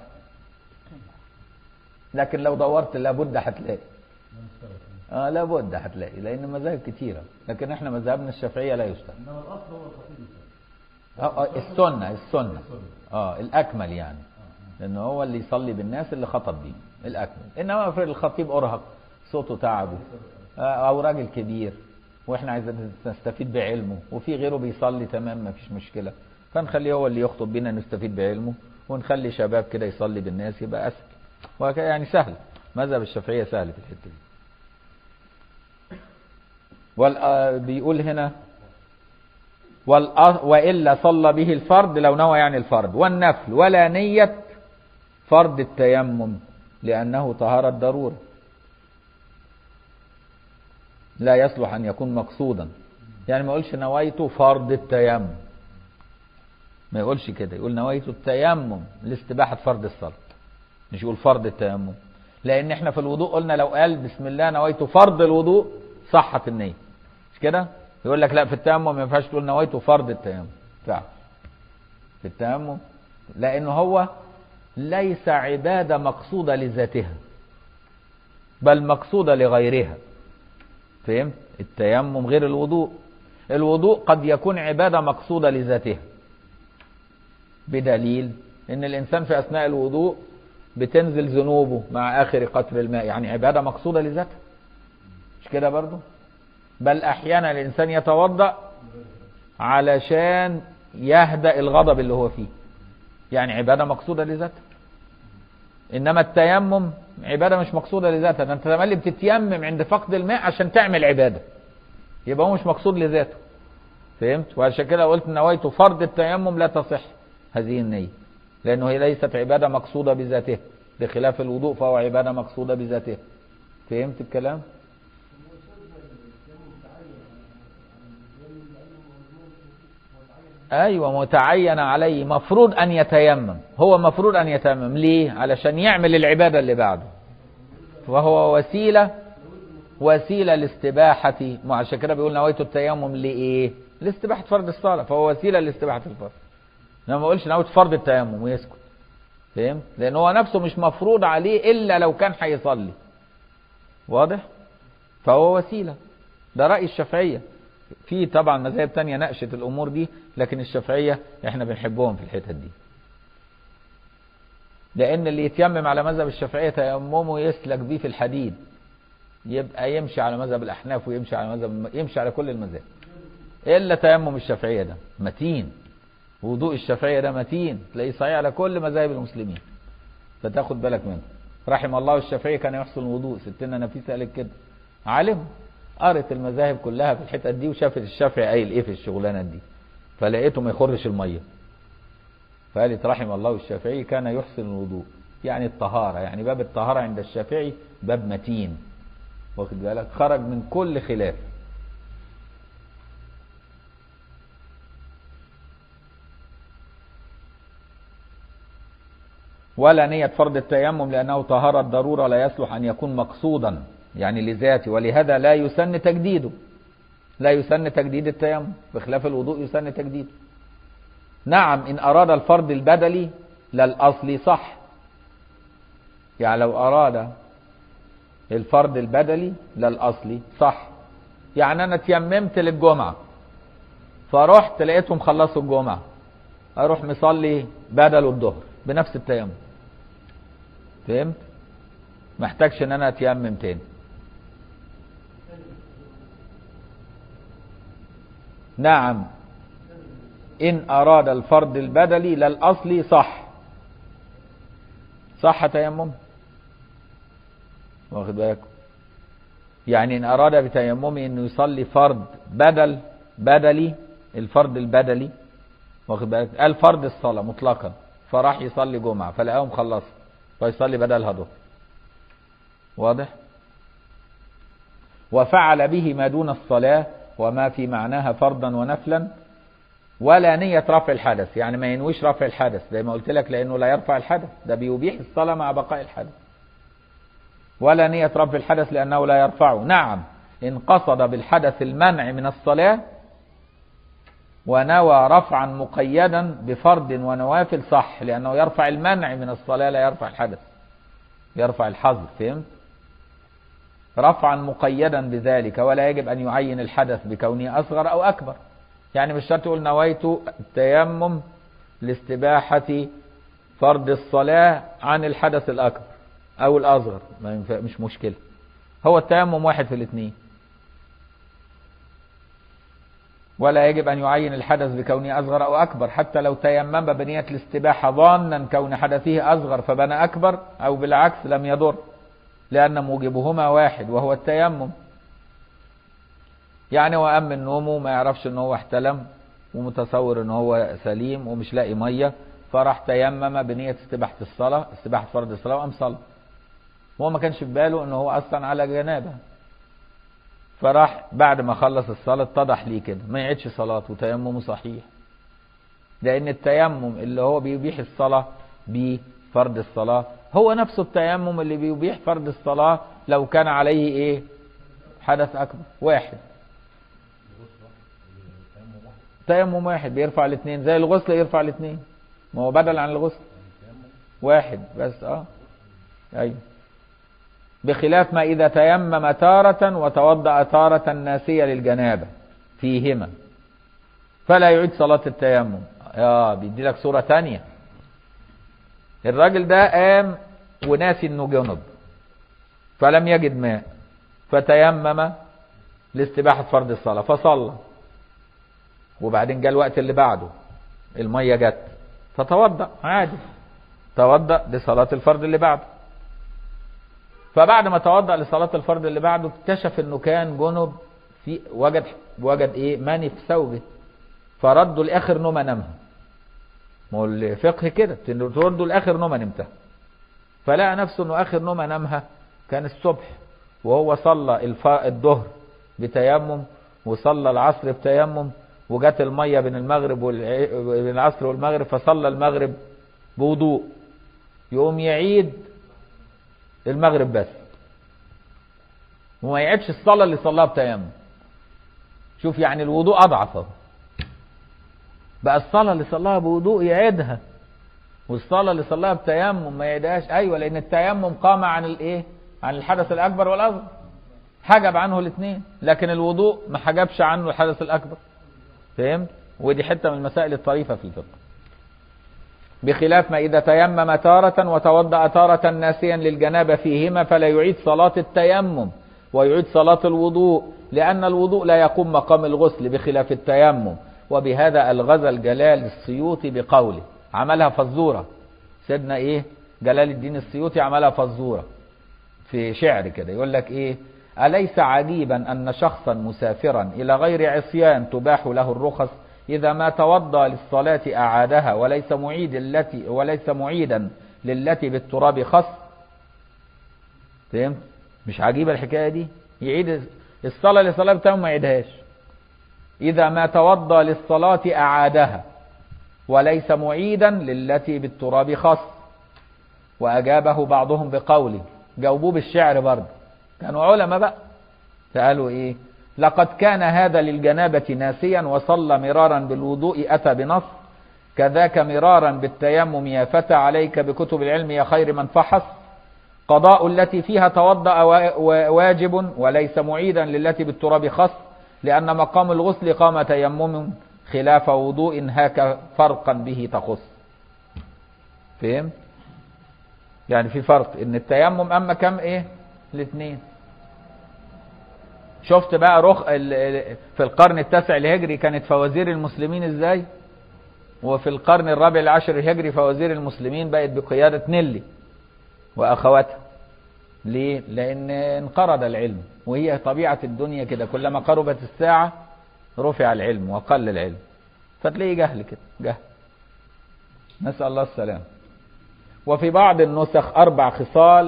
لكن لو دورت لابد هتلاقي اه لابد هتلاقي لان مذاهب كتيره لكن احنا مذهبنا الشافعيه لا يشترط انما الاصل هو الخطيب آه آه السنه السنه اه الاكمل يعني لانه هو اللي يصلي بالناس اللي خطب بيه الاكمل انما افرض الخطيب ارهق صوته تعبه آه او راجل كبير واحنا عايزين نستفيد بعلمه وفي غيره بيصلي تمام ما فيش مشكله فنخليه هو اللي يخطب بينا نستفيد بعلمه ونخلي شباب كده يصلي بالناس يبقى اسهل وهكذا يعني سهل مذهب الشافعيه سهل في الحته دي وال آه بيقول هنا والأ- وإلا صلى به الفرد لو نوى يعني الفرد والنفل ولا نية فرض التيمم لأنه طهارة ضرورة لا يصلح أن يكون مقصودا يعني ما يقولش نويت فرض التيمم ما يقولش كده يقول نويت التيمم لاستباحة فرض الصلاة مش يقول فرض التيمم لأن احنا في الوضوء قلنا لو قال بسم الله نويت فرض الوضوء صحت النية مش كده يقول لك لا في التيمم ما ينفعش تقول نويت فرض التيمم فعلا في التيمم لأنه هو ليس عبادة مقصودة لذاتها بل مقصودة لغيرها فهمت التيمم غير الوضوء الوضوء قد يكون عبادة مقصودة لذاتها بدليل ان الانسان في اثناء الوضوء بتنزل ذنوبه مع اخر قطر الماء يعني عبادة مقصودة لذاتها مش كده برضو بل احيانا الانسان يتوضأ علشان يهدأ الغضب اللي هو فيه يعني عبادة مقصودة لذاتها انما التيمم عبادة مش مقصودة لذاتها ده انت تملي بتتيمم عند فقد الماء عشان تعمل عبادة يبقى هو مش مقصود لذاته فهمت وعشان كده قلت نويت فرض التيمم لا تصح هذه النية لأنه هي ليست عبادة مقصودة بذاتها بخلاف الوضوء فهو عبادة مقصودة بذاتها فهمت الكلام ايوه متعين عليه مفروض ان يتيمم هو مفروض ان يتيمم ليه علشان يعمل العباده اللي بعده وهو وسيله وسيله لاستباحه ما عشان كده بيقول نويت التيمم لايه لاستباحه فرض الصلاه فهو وسيله لاستباحه الفرض انما ما اقولش نويت فرض التيمم ويسكت فهمت لان هو نفسه مش مفروض عليه الا لو كان هيصلي واضح فهو وسيله ده راي الشافعيه في طبعا مذاهب تانية ناقشت الامور دي لكن الشافعيه احنا بنحبهم في الحتت دي لان اللي يتيمم على مذهب الشافعيه تيممه يسلك بيه في الحديد يبقى يمشي على مذهب الاحناف ويمشي على مذهب يمشي على كل المذاهب الا تيمم الشافعيه ده متين وضوء الشافعيه ده متين تلاقيه صحيح على كل مذاهب المسلمين فتاخد بالك منه رحم الله الشافعي كان يحسن الوضوء ستنا نفيسه قالت كده عالم قرت المذاهب كلها في الحتت دي وشافت الشافعي قايل ايه في الشغلانه دي فلقيته ما يخرش الميه فقالت رحم الله الشافعي كان يحسن الوضوء يعني الطهاره يعني باب الطهاره عند الشافعي باب متين واخد بالك خرج من كل خلاف ولا نية فرض التيمم لأنه طهارة ضرورة لا يصلح أن يكون مقصودا يعني لذاته ولهذا لا يسن تجديده لا يسن تجديد التيمم بخلاف الوضوء يسن تجديده نعم إن أراد الفرض البدلي للأصل صح يعني لو أراد الفرض البدلي للأصل صح يعني أنا تيممت للجمعة فرحت لقيتهم خلصوا الجمعة أروح مصلي بدل الظهر بنفس التيمم فهمت محتاجش ان انا اتيمم تاني نعم ان اراد الفرض البدلي للاصلي صح صح تيمم واخد بالك يعني ان اراد بتيممه انه يصلي فرض بدل بدلي الفرض البدلي واخد بالك قال فرض الصلاه مطلقا فراح يصلي جمعه فلقاهم خلصوا فيصلي بدلها ظهر واضح وفعل به ما دون الصلاة وما في معناها فرضا ونفلا ولا نية رفع الحدث يعني ما ينويش رفع الحدث زي ما قلت لك لأنه لا يرفع الحدث ده بيبيح الصلاة مع بقاء الحدث ولا نية رفع الحدث لأنه لا يرفعه نعم إن قصد بالحدث المنع من الصلاة ونوى رفعا مقيدا بفرض ونوافل صح لأنه يرفع المنع من الصلاة لا يرفع الحدث يرفع الحظر فهمت رفعا مقيدا بذلك ولا يجب أن يعين الحدث بكونه أصغر أو أكبر يعني مش شرط تقول نويت التيمم لاستباحة فرض الصلاة عن الحدث الأكبر أو الأصغر ما ينفع مش مشكلة هو التيمم واحد في الاثنين ولا يجب أن يعين الحدث بكونه أصغر أو أكبر حتى لو تيمم بنية الاستباحة ظانا كون حدثه أصغر فبنى أكبر أو بالعكس لم يضر لأن موجبهما واحد وهو التيمم يعني هو قام من نومه ما يعرفش ان هو احتلم ومتصور ان هو سليم ومش لاقي ميه فراح تيمم بنية استباحة الصلاة استباحة فرض الصلاة وقام صلى هو ما كانش في باله ان هو اصلا على جنابه فراح بعد ما خلص الصلاة اتضح ليه كده ما يعيدش صلاته وتيممه صحيح لأن التيمم اللي هو بيبيح الصلاة بفرض الصلاة هو نفسه التيمم اللي بيبيح فرض الصلاة لو كان عليه ايه حدث أكبر واحد تيمم واحد بيرفع الاثنين زي الغسل يرفع الاثنين ما هو بدل عن الغسل واحد بس اه ايوه بخلاف ما إذا تيمم تارة وتوضأ تارة ناسية للجنابة فيهما فلا يعيد صلاة التيمم اه بيدي لك صورة تانية الراجل ده قام وناسي انه جنب فلم يجد ماء فتيمم لاستباحة فرض الصلاة فصلى وبعدين جاء الوقت اللي بعده المية جت فتوضأ عادي توضأ لصلاة الفرض اللي بعده فبعد ما توضأ لصلاة الفرض اللي بعده اكتشف انه كان جنب في وجد وجد ايه ماني في ثوبه فرده لاخر نومه نامها ما هو الفقه كده ترده لاخر نومه نمتها فلقى نفسه انه اخر نومه نامها كان الصبح وهو صلى الف... الظهر بتيمم وصلى العصر بتيمم وجت الميه بين المغرب وال... بين العصر والمغرب فصلى المغرب بوضوء يقوم يعيد المغرب بس وما يعيدش الصلاة اللي صلاها بتيمم شوف يعني الوضوء أضعف اهو بقى الصلاة اللي صلاها بوضوء يعيدها والصلاة اللي صلاها بتيمم ما يعيدهاش أيوة لأن التيمم قام عن الإيه؟ عن الحدث الأكبر والأصغر حجب عنه الاثنين لكن الوضوء ما حجبش عنه الحدث الأكبر فهمت؟ ودي حتة من المسائل الطريفة في الفقه بخلاف ما إذا تيمم تارة وتوضأ تارة ناسيا للجنابة فيهما فلا يعيد صلاة التيمم ويعيد صلاة الوضوء لأن الوضوء لا يقوم مقام الغسل بخلاف التيمم وبهذا الغزى الجلال السيوطي بقوله عملها فزورة سيدنا إيه جلال الدين السيوطي عملها فزورة في شعر كده يقول لك إيه أليس عجيبا أن شخصا مسافرا إلى غير عصيان تباح له الرخص إذا ما توضأ للصلاة أعادها وليس معيد التي وليس معيدا للتي بالتراب خص فهمت مش عجيبة الحكاية دي يعيد الصلاة لصلاة بتاعه ما يعيدهاش إذا ما توضأ للصلاة أعادها وليس معيدا للتي بالتراب خص وأجابه بعضهم بقوله جاوبوه بالشعر برضه كانوا علماء بقى فقالوا إيه لقد كان هذا للجنابة ناسيا وصلى مرارا بالوضوء أتى بنص كذاك مرارا بالتيمم يا فتى عليك بكتب العلم يا خير من فحص قضاء التي فيها توضأ واجب وليس معيدا للتي بالتراب خص لأن مقام الغسل قام تيمم خلاف وضوء هاك فرقا به تخص فهم يعني في فرق ان التيمم اما كم ايه الاثنين شفت بقى رخ في القرن التاسع الهجري كانت فوازير المسلمين ازاي وفي القرن الرابع العشر الهجري فوازير المسلمين بقت بقيادة نيلي واخواتها ليه لان انقرض العلم وهي طبيعة الدنيا كده كلما قربت الساعة رفع العلم وقل العلم فتلاقيه جهل كده جهل نسأل الله السلام وفي بعض النسخ أربع خصال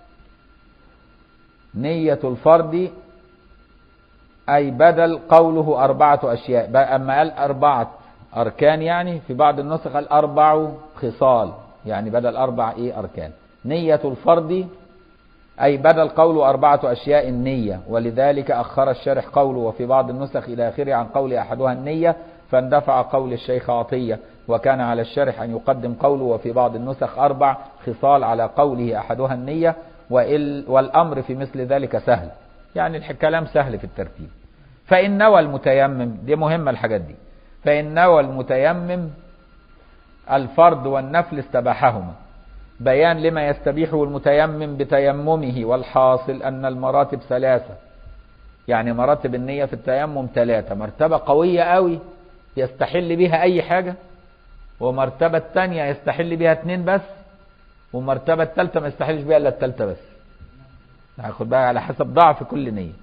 نية الفرد أي بدل قوله أربعة أشياء أما قال أربعة أركان يعني في بعض النسخ قال أربع خصال يعني بدل أربع إيه أركان نية الفرد أي بدل قوله أربعة أشياء النية ولذلك أخر الشارح قوله وفي بعض النسخ إلى آخره عن قول أحدها النية فاندفع قول الشيخ عطية وكان على الشارح أن يقدم قوله وفي بعض النسخ أربع خصال على قوله أحدها النية والأمر في مثل ذلك سهل يعني الكلام سهل في الترتيب فإن نوى المتيمم دي مهمة الحاجات دي فإن نوى المتيمم الفرض والنفل استباحهما بيان لما يستبيحه المتيمم بتيممه والحاصل أن المراتب ثلاثة يعني مراتب النية في التيمم ثلاثة مرتبة قوية قوي يستحل بها أي حاجة ومرتبة تانية يستحل بها اتنين بس ومرتبة التالتة ما يستحلش بها إلا التالتة بس هاخد بقى على حسب ضعف كل نية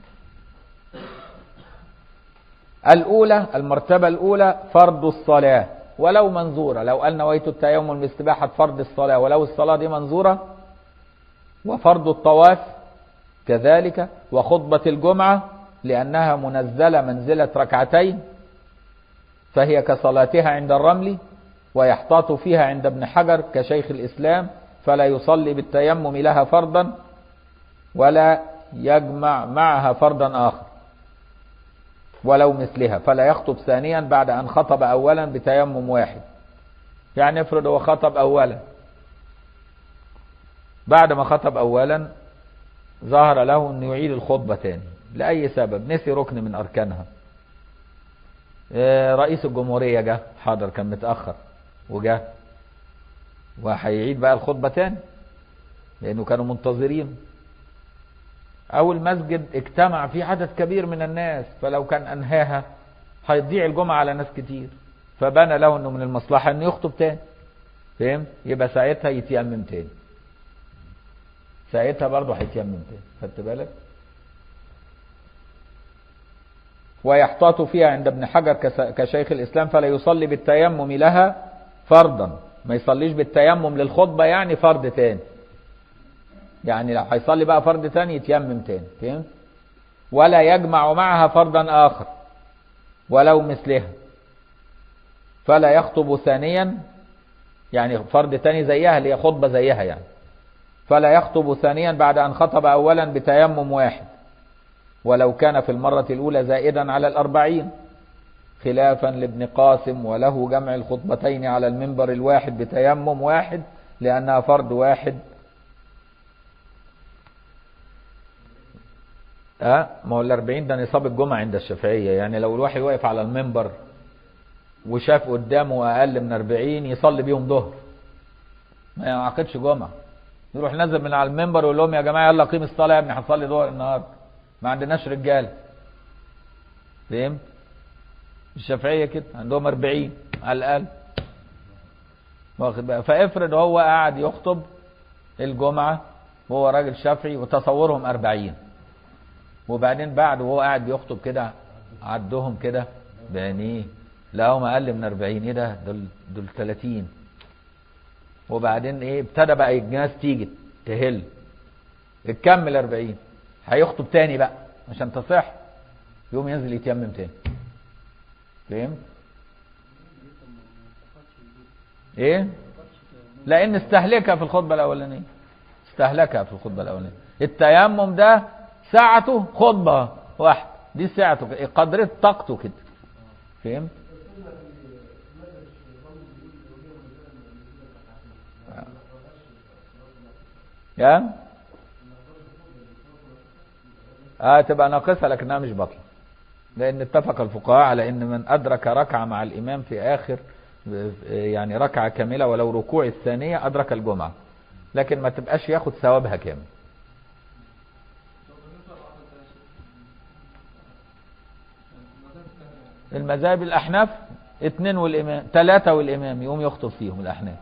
الأولى المرتبة الأولى فرض الصلاة ولو منظورة لو قال نويت التيمم باستباحة فرض الصلاة ولو الصلاة دي منظورة وفرض الطواف كذلك وخطبة الجمعة لأنها منزلة منزلة ركعتين فهي كصلاتها عند الرمل ويحتاط فيها عند ابن حجر كشيخ الإسلام فلا يصلي بالتيمم لها فرضا ولا يجمع معها فرضا آخر ولو مثلها فلا يخطب ثانيا بعد أن خطب أولا بتيمم واحد يعني افرض هو خطب أولا بعد ما خطب أولا ظهر له أن يعيد الخطبة تاني لأي سبب نسي ركن من أركانها رئيس الجمهورية جه حاضر كان متأخر وجه وهيعيد بقى الخطبة تاني لأنه كانوا منتظرين أو المسجد اجتمع فيه عدد كبير من الناس فلو كان أنهاها هيضيع الجمعة على ناس كتير فبنى له أنه من المصلحة أنه يخطب تاني فهم؟ يبقى ساعتها يتيمم تاني ساعتها برضه هيتيمم تاني خدت بالك؟ ويحتاط فيها عند ابن حجر كشيخ الإسلام فلا يصلي بالتيمم لها فرضا ما يصليش بالتيمم للخطبة يعني فرض تاني يعني لو هيصلي بقى فرض تاني يتيمم تاني فهمت ولا يجمع معها فرضا آخر ولو مثلها فلا يخطب ثانيا يعني فرض تاني زيها اللي هي خطبة زيها يعني فلا يخطب ثانيا بعد أن خطب أولا بتيمم واحد ولو كان في المرة الأولى زائدا على الأربعين خلافا لابن قاسم وله جمع الخطبتين على المنبر الواحد بتيمم واحد لأنها فرض واحد اه ما هو الأربعين ده نصاب الجمعة عند الشافعية يعني لو الواحد واقف على المنبر وشاف قدامه أقل من أربعين يصلي بيهم ظهر ما يعقدش جمعة يروح نزل من على المنبر ويقول لهم يا جماعة يلا قيم الصلاة يا ابني هنصلي ظهر النهارده ما عندناش رجال فهمت الشافعية كده عندهم 40 على الأقل واخد بقى فافرض هو قاعد يخطب الجمعة وهو راجل شافعي وتصورهم 40 وبعدين بعد وهو قاعد بيخطب كده عدهم كده بعينيه لقاهم اقل من 40 ايه ده دول دول 30 وبعدين ايه ابتدى بقى الناس تيجي تهل اتكمل 40 هيخطب تاني بقى عشان تصح يوم ينزل يتيمم تاني فهمت ايه لان استهلكها في الخطبه الاولانيه استهلكها في الخطبه الاولانيه التيمم ده ساعته خطبه واحده دي ساعته قدر طاقته كده فهمت يا اه تبقى ناقصه لكنها مش بطله لان اتفق الفقهاء على ان من ادرك ركعه مع الامام في اخر يعني ركعه كامله ولو ركوع الثانيه ادرك الجمعه لكن ما تبقاش ياخد ثوابها كامل المذاهب الاحناف اثنين والامام ثلاثه والامام يقوم يخطب فيهم الاحناف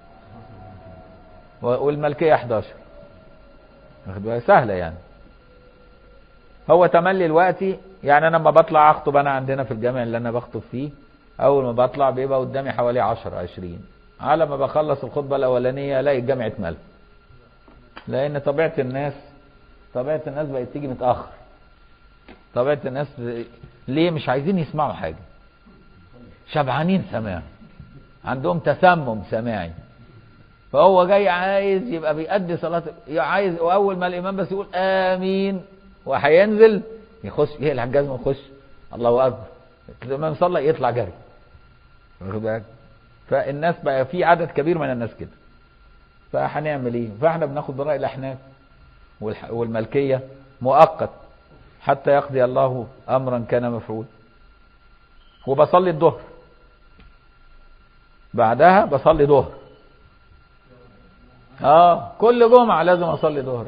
والملكيه 11 واخد بالك سهله يعني هو تملي الوقت يعني انا لما بطلع اخطب انا عندنا في الجامع اللي انا بخطب فيه اول ما بطلع بيبقى قدامي حوالي 10 20 على ما بخلص الخطبه الاولانيه الاقي الجامع اتملى لان طبيعه الناس طبيعه الناس بقت تيجي متاخر طبيعه الناس ليه مش عايزين يسمعوا حاجه شبعانين سماع عندهم تسمم سماعي فهو جاي عايز يبقى بيأدي صلاة عايز وأول ما الإمام بس يقول آمين وهينزل يخش يقلع الجزمة ويخش الله أكبر الإمام صلى يطلع جري واخد بالك فالناس بقى في عدد كبير من الناس كده فهنعمل ايه فاحنا بناخد برأي الأحناف والملكية مؤقت حتى يقضي الله أمرا كان مفعول وبصلي الظهر بعدها بصلي ظهر اه كل جمعة لازم اصلي ظهر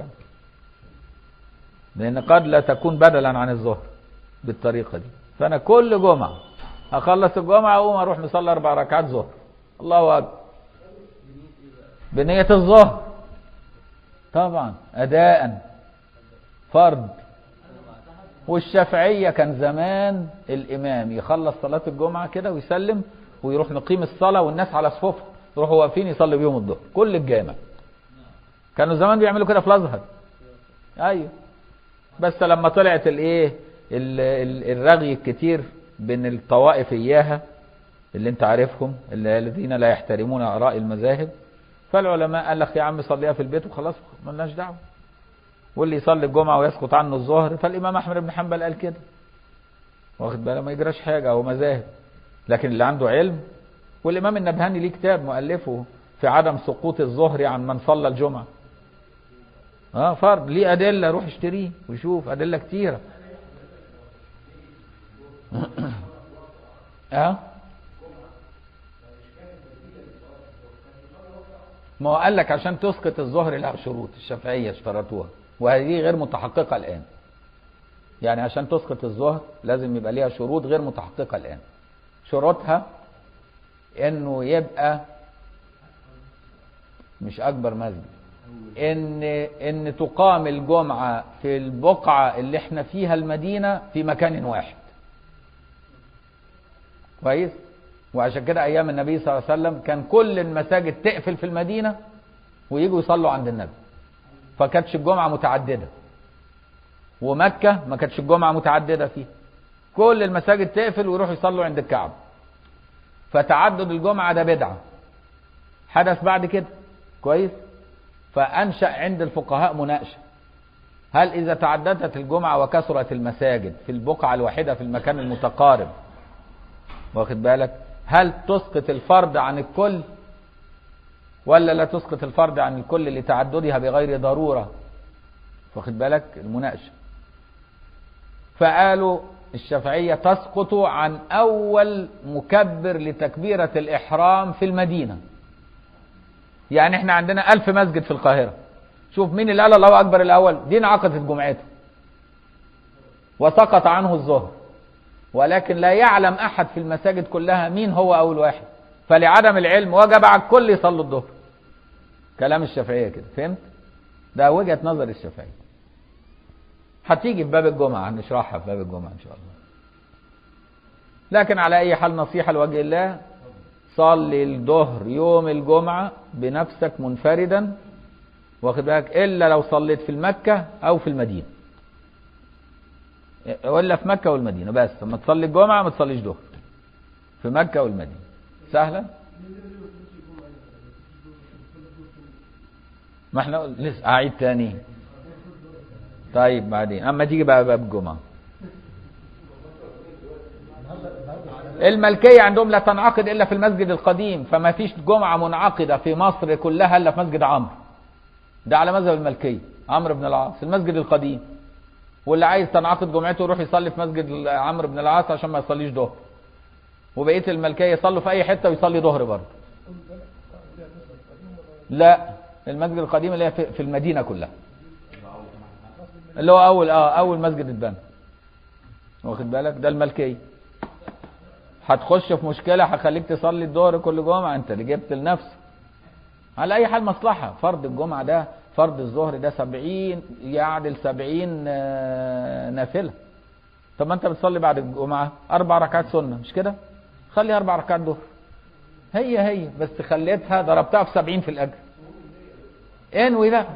لان قد لا تكون بدلا عن الظهر بالطريقة دي فانا كل جمعة اخلص الجمعة اقوم اروح مصلي اربع ركعات ظهر الله اكبر بنية الظهر طبعا اداء فرض والشافعية كان زمان الامام يخلص صلاة الجمعة كده ويسلم ويروح مقيم الصلاة والناس على صفوفهم يروحوا واقفين يصلي بيهم الظهر كل الجامع كانوا زمان بيعملوا كده في الازهر ايوه بس لما طلعت الايه الرغي الكتير بين الطوائف اياها اللي انت عارفهم الذين لا يحترمون اراء المذاهب فالعلماء قال لك يا عم صليها في البيت وخلاص ملناش دعوه واللي يصلي الجمعه ويسقط عنه الظهر فالامام احمد بن حنبل قال كده واخد بالك ما يجراش حاجه هو مذاهب لكن اللي عنده علم والامام النبهاني ليه كتاب مؤلفه في عدم سقوط الظهر عن من صلى الجمعه اه فرض ليه ادله روح اشتريه وشوف ادله كتيره اه ما هو قال لك عشان تسقط الظهر لها شروط الشافعيه اشترطوها وهذه غير متحققه الان يعني عشان تسقط الظهر لازم يبقى ليها شروط غير متحققه الان شروطها انه يبقى مش اكبر مسجد ان ان تقام الجمعه في البقعه اللي احنا فيها المدينه في مكان واحد كويس وعشان كده ايام النبي صلى الله عليه وسلم كان كل المساجد تقفل في المدينه ويجوا يصلوا عند النبي فكانتش الجمعه متعدده ومكه ما كانتش الجمعه متعدده فيها كل المساجد تقفل ويروحوا يصلوا عند الكعبه فتعدد الجمعه ده بدعه حدث بعد كده كويس فأنشأ عند الفقهاء مناقشة هل إذا تعددت الجمعة وكثرت المساجد في البقعة الواحدة في المكان المتقارب واخد بالك هل تسقط الفرد عن الكل ولا لا تسقط الفرد عن الكل لتعددها بغير ضرورة واخد بالك المناقشة فقالوا الشافعية تسقط عن أول مكبر لتكبيرة الإحرام في المدينة يعني احنا عندنا ألف مسجد في القاهرة شوف مين اللي قال الله أكبر الأول دي انعقدت جمعته وسقط عنه الظهر ولكن لا يعلم أحد في المساجد كلها مين هو أول واحد فلعدم العلم وجب على الكل يصلوا الظهر كلام الشافعية كده فهمت ده وجهة نظر الشافعية هتيجي في باب الجمعة هنشرحها في باب الجمعة إن شاء الله لكن على أي حال نصيحة لوجه الله صلي الظهر يوم الجمعة بنفسك منفردا واخد بالك إلا لو صليت في المكة أو في المدينة ولا في مكة والمدينة بس لما تصلي الجمعة ما تصليش ظهر في مكة والمدينة سهلة ما احنا لسه أعيد تاني طيب بعدين أما تيجي بقى باب الجمعة الملكية عندهم لا تنعقد إلا في المسجد القديم فما فيش جمعة منعقدة في مصر كلها إلا في مسجد عمرو ده على مذهب الملكية عمرو بن العاص المسجد القديم واللي عايز تنعقد جمعته يروح يصلي في مسجد عمرو بن العاص عشان ما يصليش ظهر وبقيه الملكيه يصلوا في اي حته ويصلي ظهر برضه لا المسجد القديم اللي هي في في المدينه كلها اللي هو اول اه اول مسجد اتبنى واخد بالك ده الملكيه هتخش في مشكله هخليك تصلي الظهر كل جمعه انت اللي جبت لنفسك على اي حال مصلحه فرض الجمعه ده فرض الظهر ده سبعين يعدل سبعين آه، نافلة طب ما انت بتصلي بعد الجمعة اربع ركعات سنة مش كده خلي اربع ركعات ظهر هي هي بس خليتها ضربتها في سبعين في الاجر انوي بقى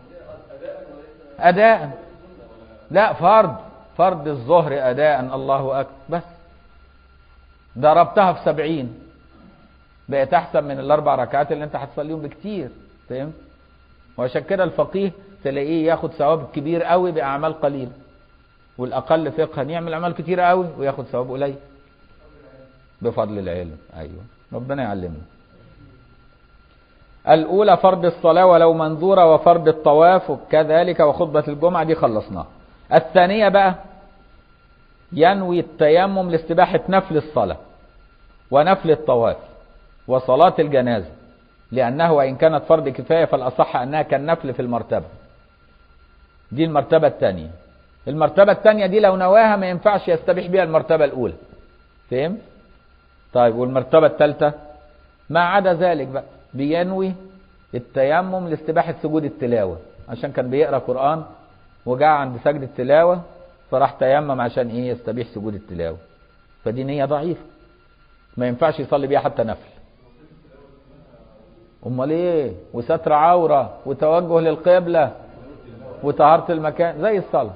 اداء لا فرض فرض الظهر اداء الله اكبر بس ضربتها في سبعين بقت احسن من الاربع ركعات اللي انت هتصليهم بكتير فهمت وعشان كده الفقيه تلاقيه ياخد ثواب كبير قوي باعمال قليله والاقل فقها يعمل اعمال كتير قوي وياخد ثواب قليل بفضل العلم ايوه ربنا يعلمنا الاولى فرض الصلاه ولو منذوره وفرض الطواف كذلك وخطبه الجمعه دي خلصناها الثانيه بقى ينوي التيمم لاستباحه نفل الصلاه ونفل الطواف وصلاه الجنازه لأنه وإن كانت فرض كفاية فالأصح أنها كالنفل في المرتبة دي المرتبة الثانية المرتبة الثانية دي لو نواها ما ينفعش يستبيح بها المرتبة الأولى فهم؟ طيب والمرتبة الثالثة ما عدا ذلك بقى بينوي التيمم لاستباحة سجود التلاوة عشان كان بيقرأ قرآن وجاء عند سجد التلاوة فراح تيمم عشان ايه يستبيح سجود التلاوة فدي نية ضعيفة ما ينفعش يصلي بيها حتى نفل امال ايه وستر عوره وتوجه للقبله وطهاره المكان زي الصلاه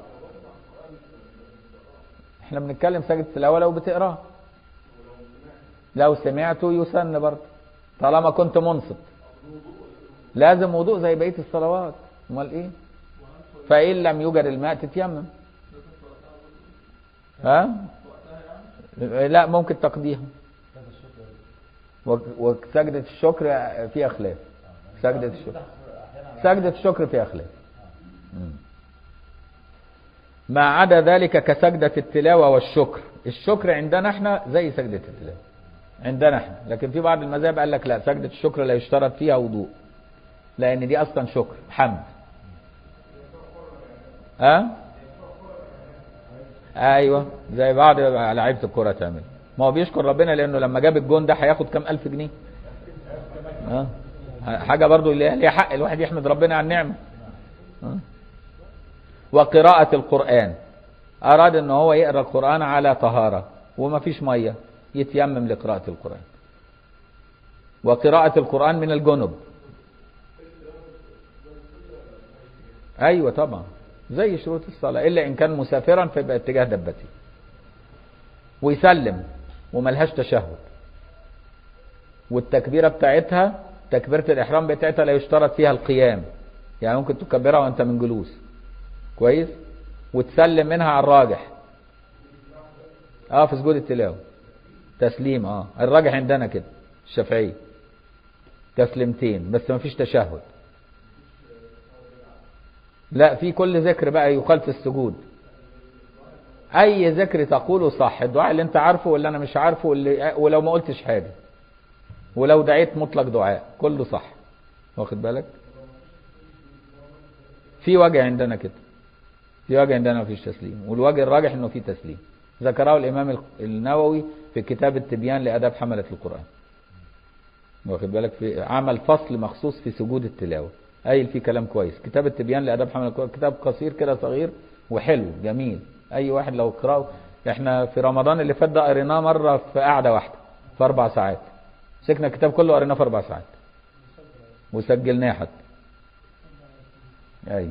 احنا بنتكلم سجد التلاوه لو بتقراه لو سمعته يسن برضه طالما كنت منصت لازم وضوء زي بقيه الصلوات امال ايه فان لم يوجد الماء تتيمم ها لا ممكن تقضيها وسجدة الشكر فيها خلاف سجدة الشكر سجدة الشكر فيها خلاف ما عدا ذلك كسجدة التلاوة والشكر الشكر عندنا احنا زي سجدة التلاوة عندنا احنا لكن في بعض المذاهب قال لك لا سجدة الشكر لا يشترط فيها وضوء لان دي اصلا شكر حمد ها ايوه زي بعض لعيبه الكوره تعمل ما هو بيشكر ربنا لانه لما جاب الجون ده هياخد كام الف جنيه اه حاجه برضو ليها حق الواحد يحمد ربنا على النعمه اه وقراءة القرآن أراد أن هو يقرأ القرآن على طهارة وما فيش مية يتيمم لقراءة القرآن وقراءة القرآن من الجنب أيوة طبعا زي شروط الصلاة إلا إن كان مسافرا فيبقى اتجاه دبته ويسلم وملهاش تشهد والتكبيرة بتاعتها تكبيرة الإحرام بتاعتها لا يشترط فيها القيام يعني ممكن تكبرها وأنت من جلوس كويس وتسلم منها على الراجح اه في سجود التلاوة تسليم اه الراجح عندنا كده الشافعية تسليمتين بس ما فيش تشهد لا في كل ذكر بقى يقال في السجود اي ذكر تقوله صح الدعاء اللي انت عارفه واللي انا مش عارفه واللي ولو ما قلتش حاجه ولو دعيت مطلق دعاء كله صح واخد بالك في وجه عندنا كده في وجه عندنا مفيش تسليم والوجه الراجح انه في تسليم ذكره الامام النووي في كتاب التبيان لاداب حمله القران واخد بالك في عمل فصل مخصوص في سجود التلاوه قايل فيه كلام كويس كتاب التبيان لاداب حمله القران كتاب قصير كده صغير وحلو جميل اي واحد لو قرأه احنا في رمضان اللي فات ده قريناه مره في قعده واحده في اربع ساعات مسكنا الكتاب كله قريناه في اربع ساعات وسجلناه حتى ايوه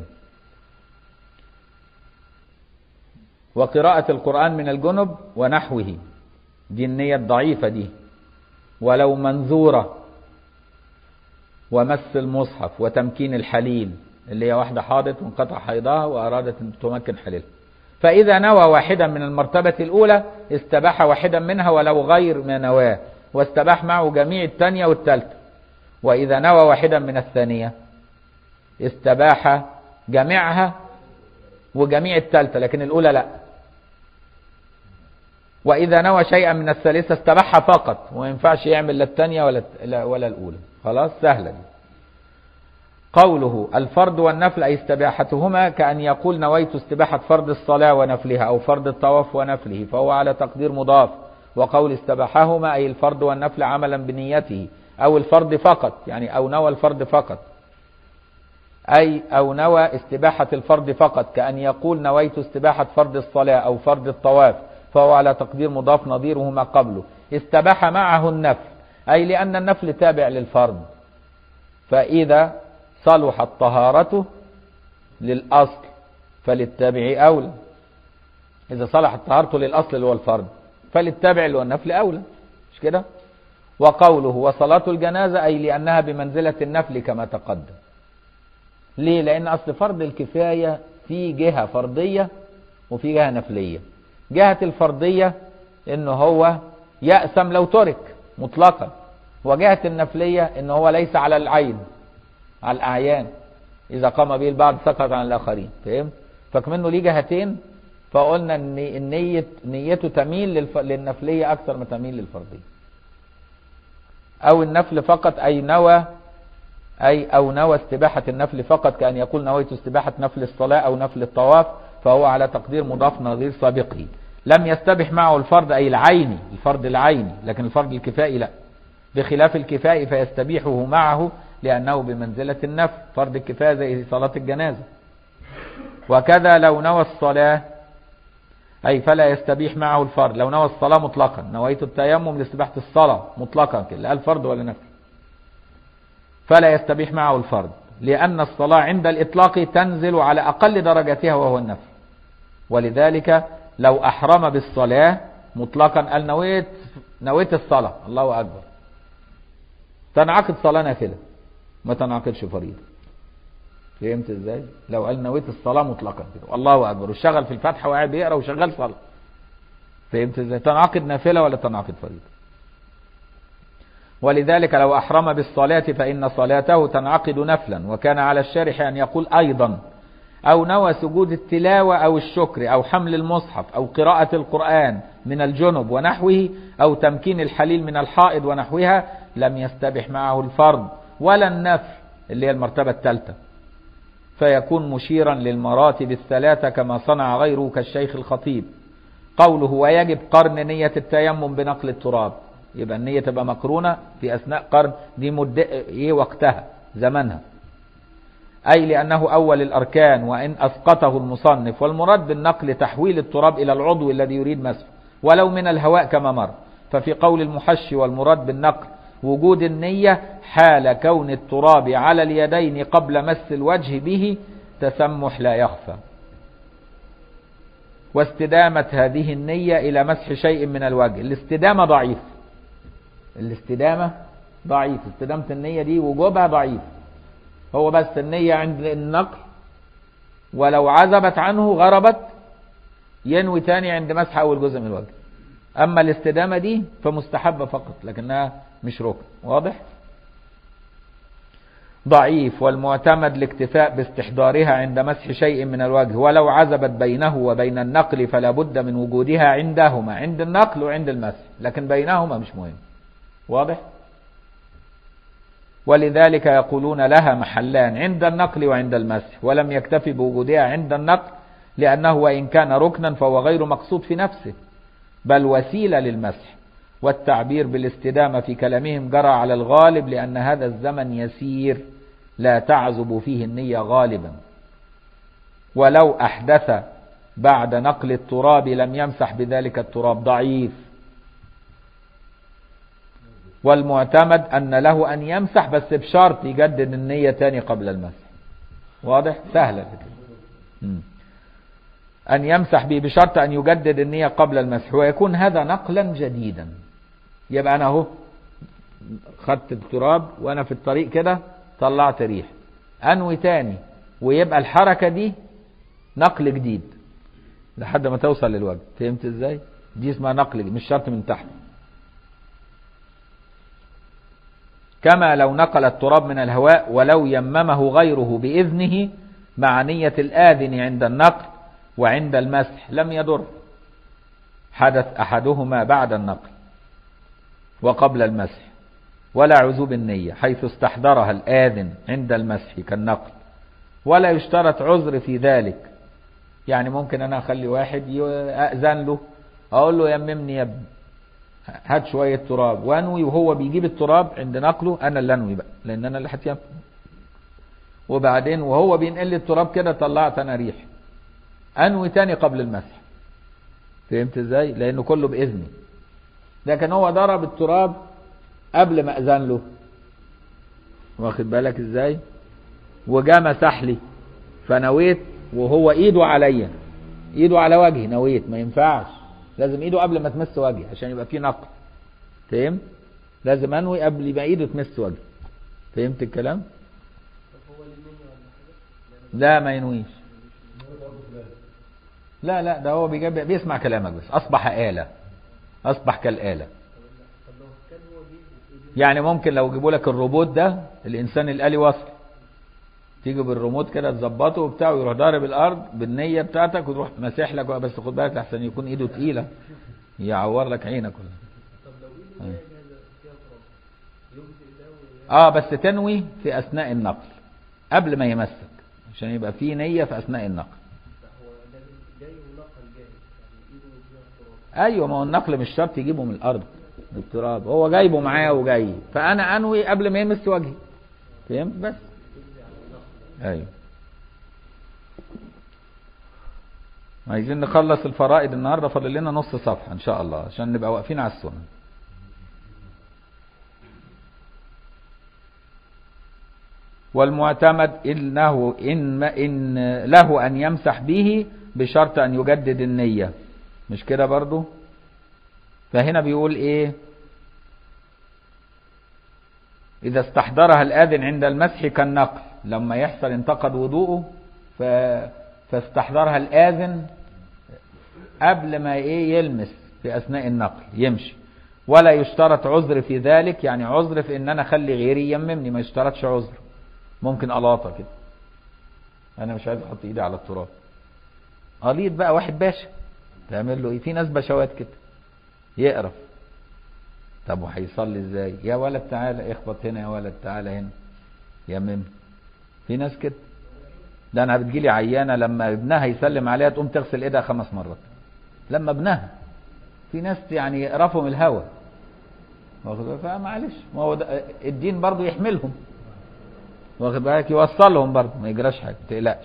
وقراءة القرآن من الجنب ونحوه دي النية الضعيفة دي ولو منذورة ومس المصحف وتمكين الحليل اللي هي واحدة حاضت وانقطع حيضها وأرادت أن تمكن حليلها فإذا نوى واحدا من المرتبة الأولى استباح واحدا منها ولو غير ما نواه واستباح معه جميع الثانية والثالثة وإذا نوى واحدا من الثانية استباح جميعها وجميع الثالثة لكن الأولى لا وإذا نوى شيئا من الثالثة استباحها فقط وما ينفعش يعمل لا الثانية ولا ولا الأولى خلاص سهلة دي قوله الفرض والنفل أي استباحتهما كأن يقول نويت استباحة فرض الصلاة ونفلها أو فرض الطواف ونفله فهو على تقدير مضاف وقول استباحهما أي الفرض والنفل عملا بنيته أو الفرض فقط يعني أو نوى الفرض فقط أي أو نوى استباحة الفرض فقط كأن يقول نويت استباحة فرض الصلاة أو فرض الطواف فهو على تقدير مضاف نظيره ما قبله استباح معه النفل أي لأن النفل تابع للفرض فإذا صلحت طهارته للأصل فللتابع أولى إذا صلحت طهارته للأصل اللي هو الفرض فللتابع اللي هو النفل أولى مش كده وقوله وصلاة الجنازة أي لأنها بمنزلة النفل كما تقدم ليه لأن أصل فرض الكفاية في جهة فرضية وفي جهة نفلية جهة الفرضية إنه هو يأسم لو ترك مطلقا وجهة النفلية إنه هو ليس على العين على الأعيان إذا قام به البعض سقط عن الآخرين فهمت فكمنه ليه جهتين فقلنا ان النية نيته تميل للف... للنفلية أكثر ما تميل للفرضية أو النفل فقط أي نوى أي أو نوى استباحة النفل فقط كأن يقول نويت استباحة نفل الصلاة أو نفل الطواف فهو على تقدير مضاف نظير سابقه لم يستبح معه الفرض أي العيني الفرض العيني لكن الفرض الكفائي لا بخلاف الكفائي فيستبيحه معه لأنه بمنزلة النفل فرض الكفاية زي صلاة الجنازة وكذا لو نوى الصلاة أي فلا يستبيح معه الفرض لو نوى الصلاة مطلقا نويت التيمم لاستباحة الصلاة مطلقا كده لا الفرض ولا نفل فلا يستبيح معه الفرض لأن الصلاة عند الإطلاق تنزل على أقل درجاتها وهو النفل ولذلك لو أحرم بالصلاة مطلقا قال نويت نويت الصلاة الله أكبر تنعقد صلاة نافلة ما تنعقدش فريضة فهمت ازاي لو قال نويت الصلاة مطلقا كده الله أكبر وشغل في الفاتحة وقاعد بيقرا وشغال صلاة فهمت ازاي تنعقد نافلة ولا تنعقد فريضة ولذلك لو أحرم بالصلاة فإن صلاته تنعقد نفلا وكان على الشارح أن يقول أيضا أو نوى سجود التلاوة أو الشكر أو حمل المصحف أو قراءة القرآن من الجنب ونحوه أو تمكين الحليل من الحائض ونحوها لم يستبح معه الفرض ولا النفل اللي هي المرتبة الثالثة فيكون مشيرا للمراتب الثلاثة كما صنع غيره كالشيخ الخطيب قوله ويجب قرن نية التيمم بنقل التراب يبقى النية تبقى مقرونة في أثناء قرن دي مدة إيه وقتها زمنها أي لأنه أول الأركان وإن أسقطه المصنف والمراد بالنقل تحويل التراب إلى العضو الذي يريد مسحه ولو من الهواء كما مر ففي قول المحشي والمراد بالنقل وجود النية حال كون التراب على اليدين قبل مس الوجه به تسمح لا يخفى واستدامة هذه النية إلى مسح شيء من الوجه الاستدامة ضعيف الاستدامة ضعيف استدامة النية دي وجوبها ضعيف هو بس النية عند النقل ولو عزبت عنه غربت ينوي تاني عند مسح أول جزء من الوجه أما الاستدامة دي فمستحبة فقط لكنها مش ركن واضح ضعيف والمعتمد الاكتفاء باستحضارها عند مسح شيء من الوجه ولو عزبت بينه وبين النقل فلا بد من وجودها عندهما عند النقل وعند المسح لكن بينهما مش مهم واضح ولذلك يقولون لها محلان عند النقل وعند المسح ولم يكتفي بوجودها عند النقل لأنه وإن كان ركنا فهو غير مقصود في نفسه بل وسيلة للمسح والتعبير بالاستدامة في كلامهم جرى على الغالب لأن هذا الزمن يسير لا تعزب فيه النية غالبا ولو أحدث بعد نقل التراب لم يمسح بذلك التراب ضعيف والمعتمد أن له أن يمسح بس بشرط يجدد النية تاني قبل المسح واضح سهلة كده مم. أن يمسح به بشرط أن يجدد النية قبل المسح ويكون هذا نقلا جديدا يبقى أنا أهو خدت التراب وأنا في الطريق كده طلعت ريح أنوي تاني ويبقى الحركة دي نقل جديد لحد ما توصل للوجه فهمت ازاي دي اسمها نقل جديد. مش شرط من تحت كما لو نقل التراب من الهواء ولو يممه غيره بإذنه مع نية الآذن عند النقل وعند المسح لم يضر حدث أحدهما بعد النقل وقبل المسح ولا عزوب النية حيث استحضرها الآذن عند المسح كالنقل ولا يشترط عذر في ذلك يعني ممكن أنا أخلي واحد أأذن له أقول له يممني يا ابني هات شوية تراب وانوي وهو بيجيب التراب عند نقله انا اللي انوي بقى لان انا اللي هتيمم وبعدين وهو بينقل لي التراب كده طلعت انا ريح انوي تاني قبل المسح فهمت ازاي لانه كله باذني لكن هو ضرب التراب قبل ما اذن له واخد بالك ازاي وجا مسح لي فنويت وهو ايده عليا ايده على وجهي نويت ما ينفعش لازم ايده قبل ما تمس وجهي عشان يبقى في نقل فهمت لازم انوي قبل ما ايده تمس وجهي فهمت الكلام طب هو ليه نية ولا حاجة؟ لا ما ينويش لا لا ده هو بيجاب بيسمع كلامك بس اصبح آلة اصبح كالآلة طب لو كان هو جه وفي إيديه يعني ممكن لو جيبوا لك الروبوت ده الانسان الآلي وصل تيجي بالريموت كده تظبطه وبتاع ويروح ضارب الارض بالنية بتاعتك وتروح ماسح لك بقى، بس خد بالك لحسن يكون ايده تقيلة يعور لك عينك ولا طب لو ايده جايه جاهزة فيها تراب يجزئ ده ولا اه بس تنوي في اثناء النقل قبل ما يمسك عشان يبقى في نية في اثناء النقل لا هو لازم جاي ونقل جاهز يعني ايده فيها تراب ايوه ما هو النقل مش شرط يجيبه من الارض بالتراب هو جايبه معايا وجاي فانا انوي قبل ما يمس وجهي فهمت بس تجزي على النقل ايوه عايزين نخلص الفرائض النهارده فاضل لنا نص صفحه ان شاء الله عشان نبقى واقفين على السنن والمعتمد انه ان ان له ان يمسح به بشرط ان يجدد النيه مش كده برضو فهنا بيقول ايه إذا استحضرها الآذن عند المسح كالنقل لما يحصل انتقد وضوءه ف... فاستحضرها الآذن قبل ما إيه يلمس في أثناء النقل يمشي ولا يشترط عذر في ذلك يعني عذر في إن أنا أخلي غيري يممني ما يشترطش عذر ممكن قلاطة كده أنا مش عايز أحط إيدي على التراب قليط بقى واحد باشا تعمل له إيه في ناس بشوات كده يقرف طب وهيصلي ازاي يا ولد تعالى اخبط هنا يا ولد تعالى هنا يا مم في ناس كده ده انا بتجيلي عيانه لما ابنها يسلم عليها تقوم تغسل ايدها خمس مرات لما ابنها في ناس يعني يقرفهم الهوى واخد بالك فمعلش ما هو ده الدين برضه يحملهم واخد بالك يوصلهم برضه ما يجراش حاجه ما تقلقش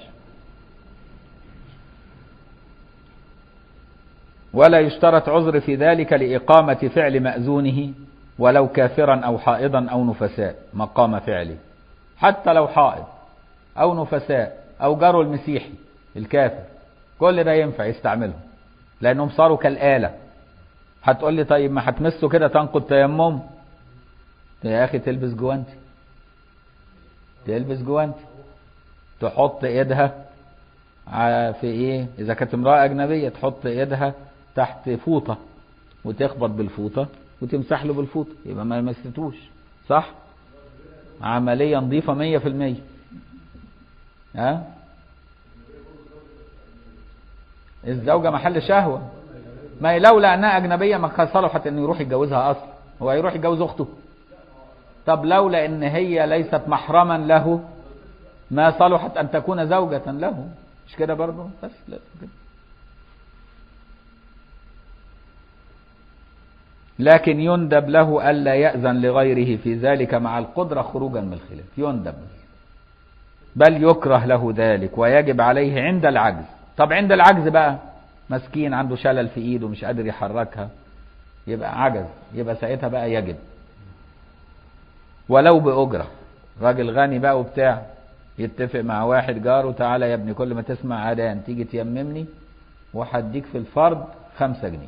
ولا يشترط عذر في ذلك لإقامة فعل مأذونه ولو كافرا أو حائضا أو نفساء مقام فعله حتى لو حائض أو نفساء أو جاره المسيحي الكافر كل ده ينفع يستعملهم لأنهم صاروا كالآلة هتقول لي طيب ما هتمسه كده تنقض تيمم يا أخي تلبس جوانتي تلبس جوانتي تحط ايدها في ايه اذا كانت امرأة اجنبية تحط ايدها تحت فوطة وتخبط بالفوطة وتمسح له بالفوطة يبقى ما يمستوش صح عملية نظيفة مية في المية ها الزوجة محل شهوة ما هي لولا انها اجنبية ما كان صلحت انه يروح يتجوزها اصلا هو هيروح يتجوز اخته طب لولا ان هي ليست محرما له ما صلحت ان تكون زوجة له مش كده برضه بس لا كده لكن يندب له ألا يأذن لغيره في ذلك مع القدرة خروجا من الخلاف يندب بل يكره له ذلك ويجب عليه عند العجز طب عند العجز بقى مسكين عنده شلل في ايده مش قادر يحركها يبقى عجز يبقى ساعتها بقى يجب ولو بأجرة راجل غني بقى وبتاع يتفق مع واحد جاره تعالى يا ابني كل ما تسمع اذان تيجي تيممني وهديك في الفرض خمسة جنيه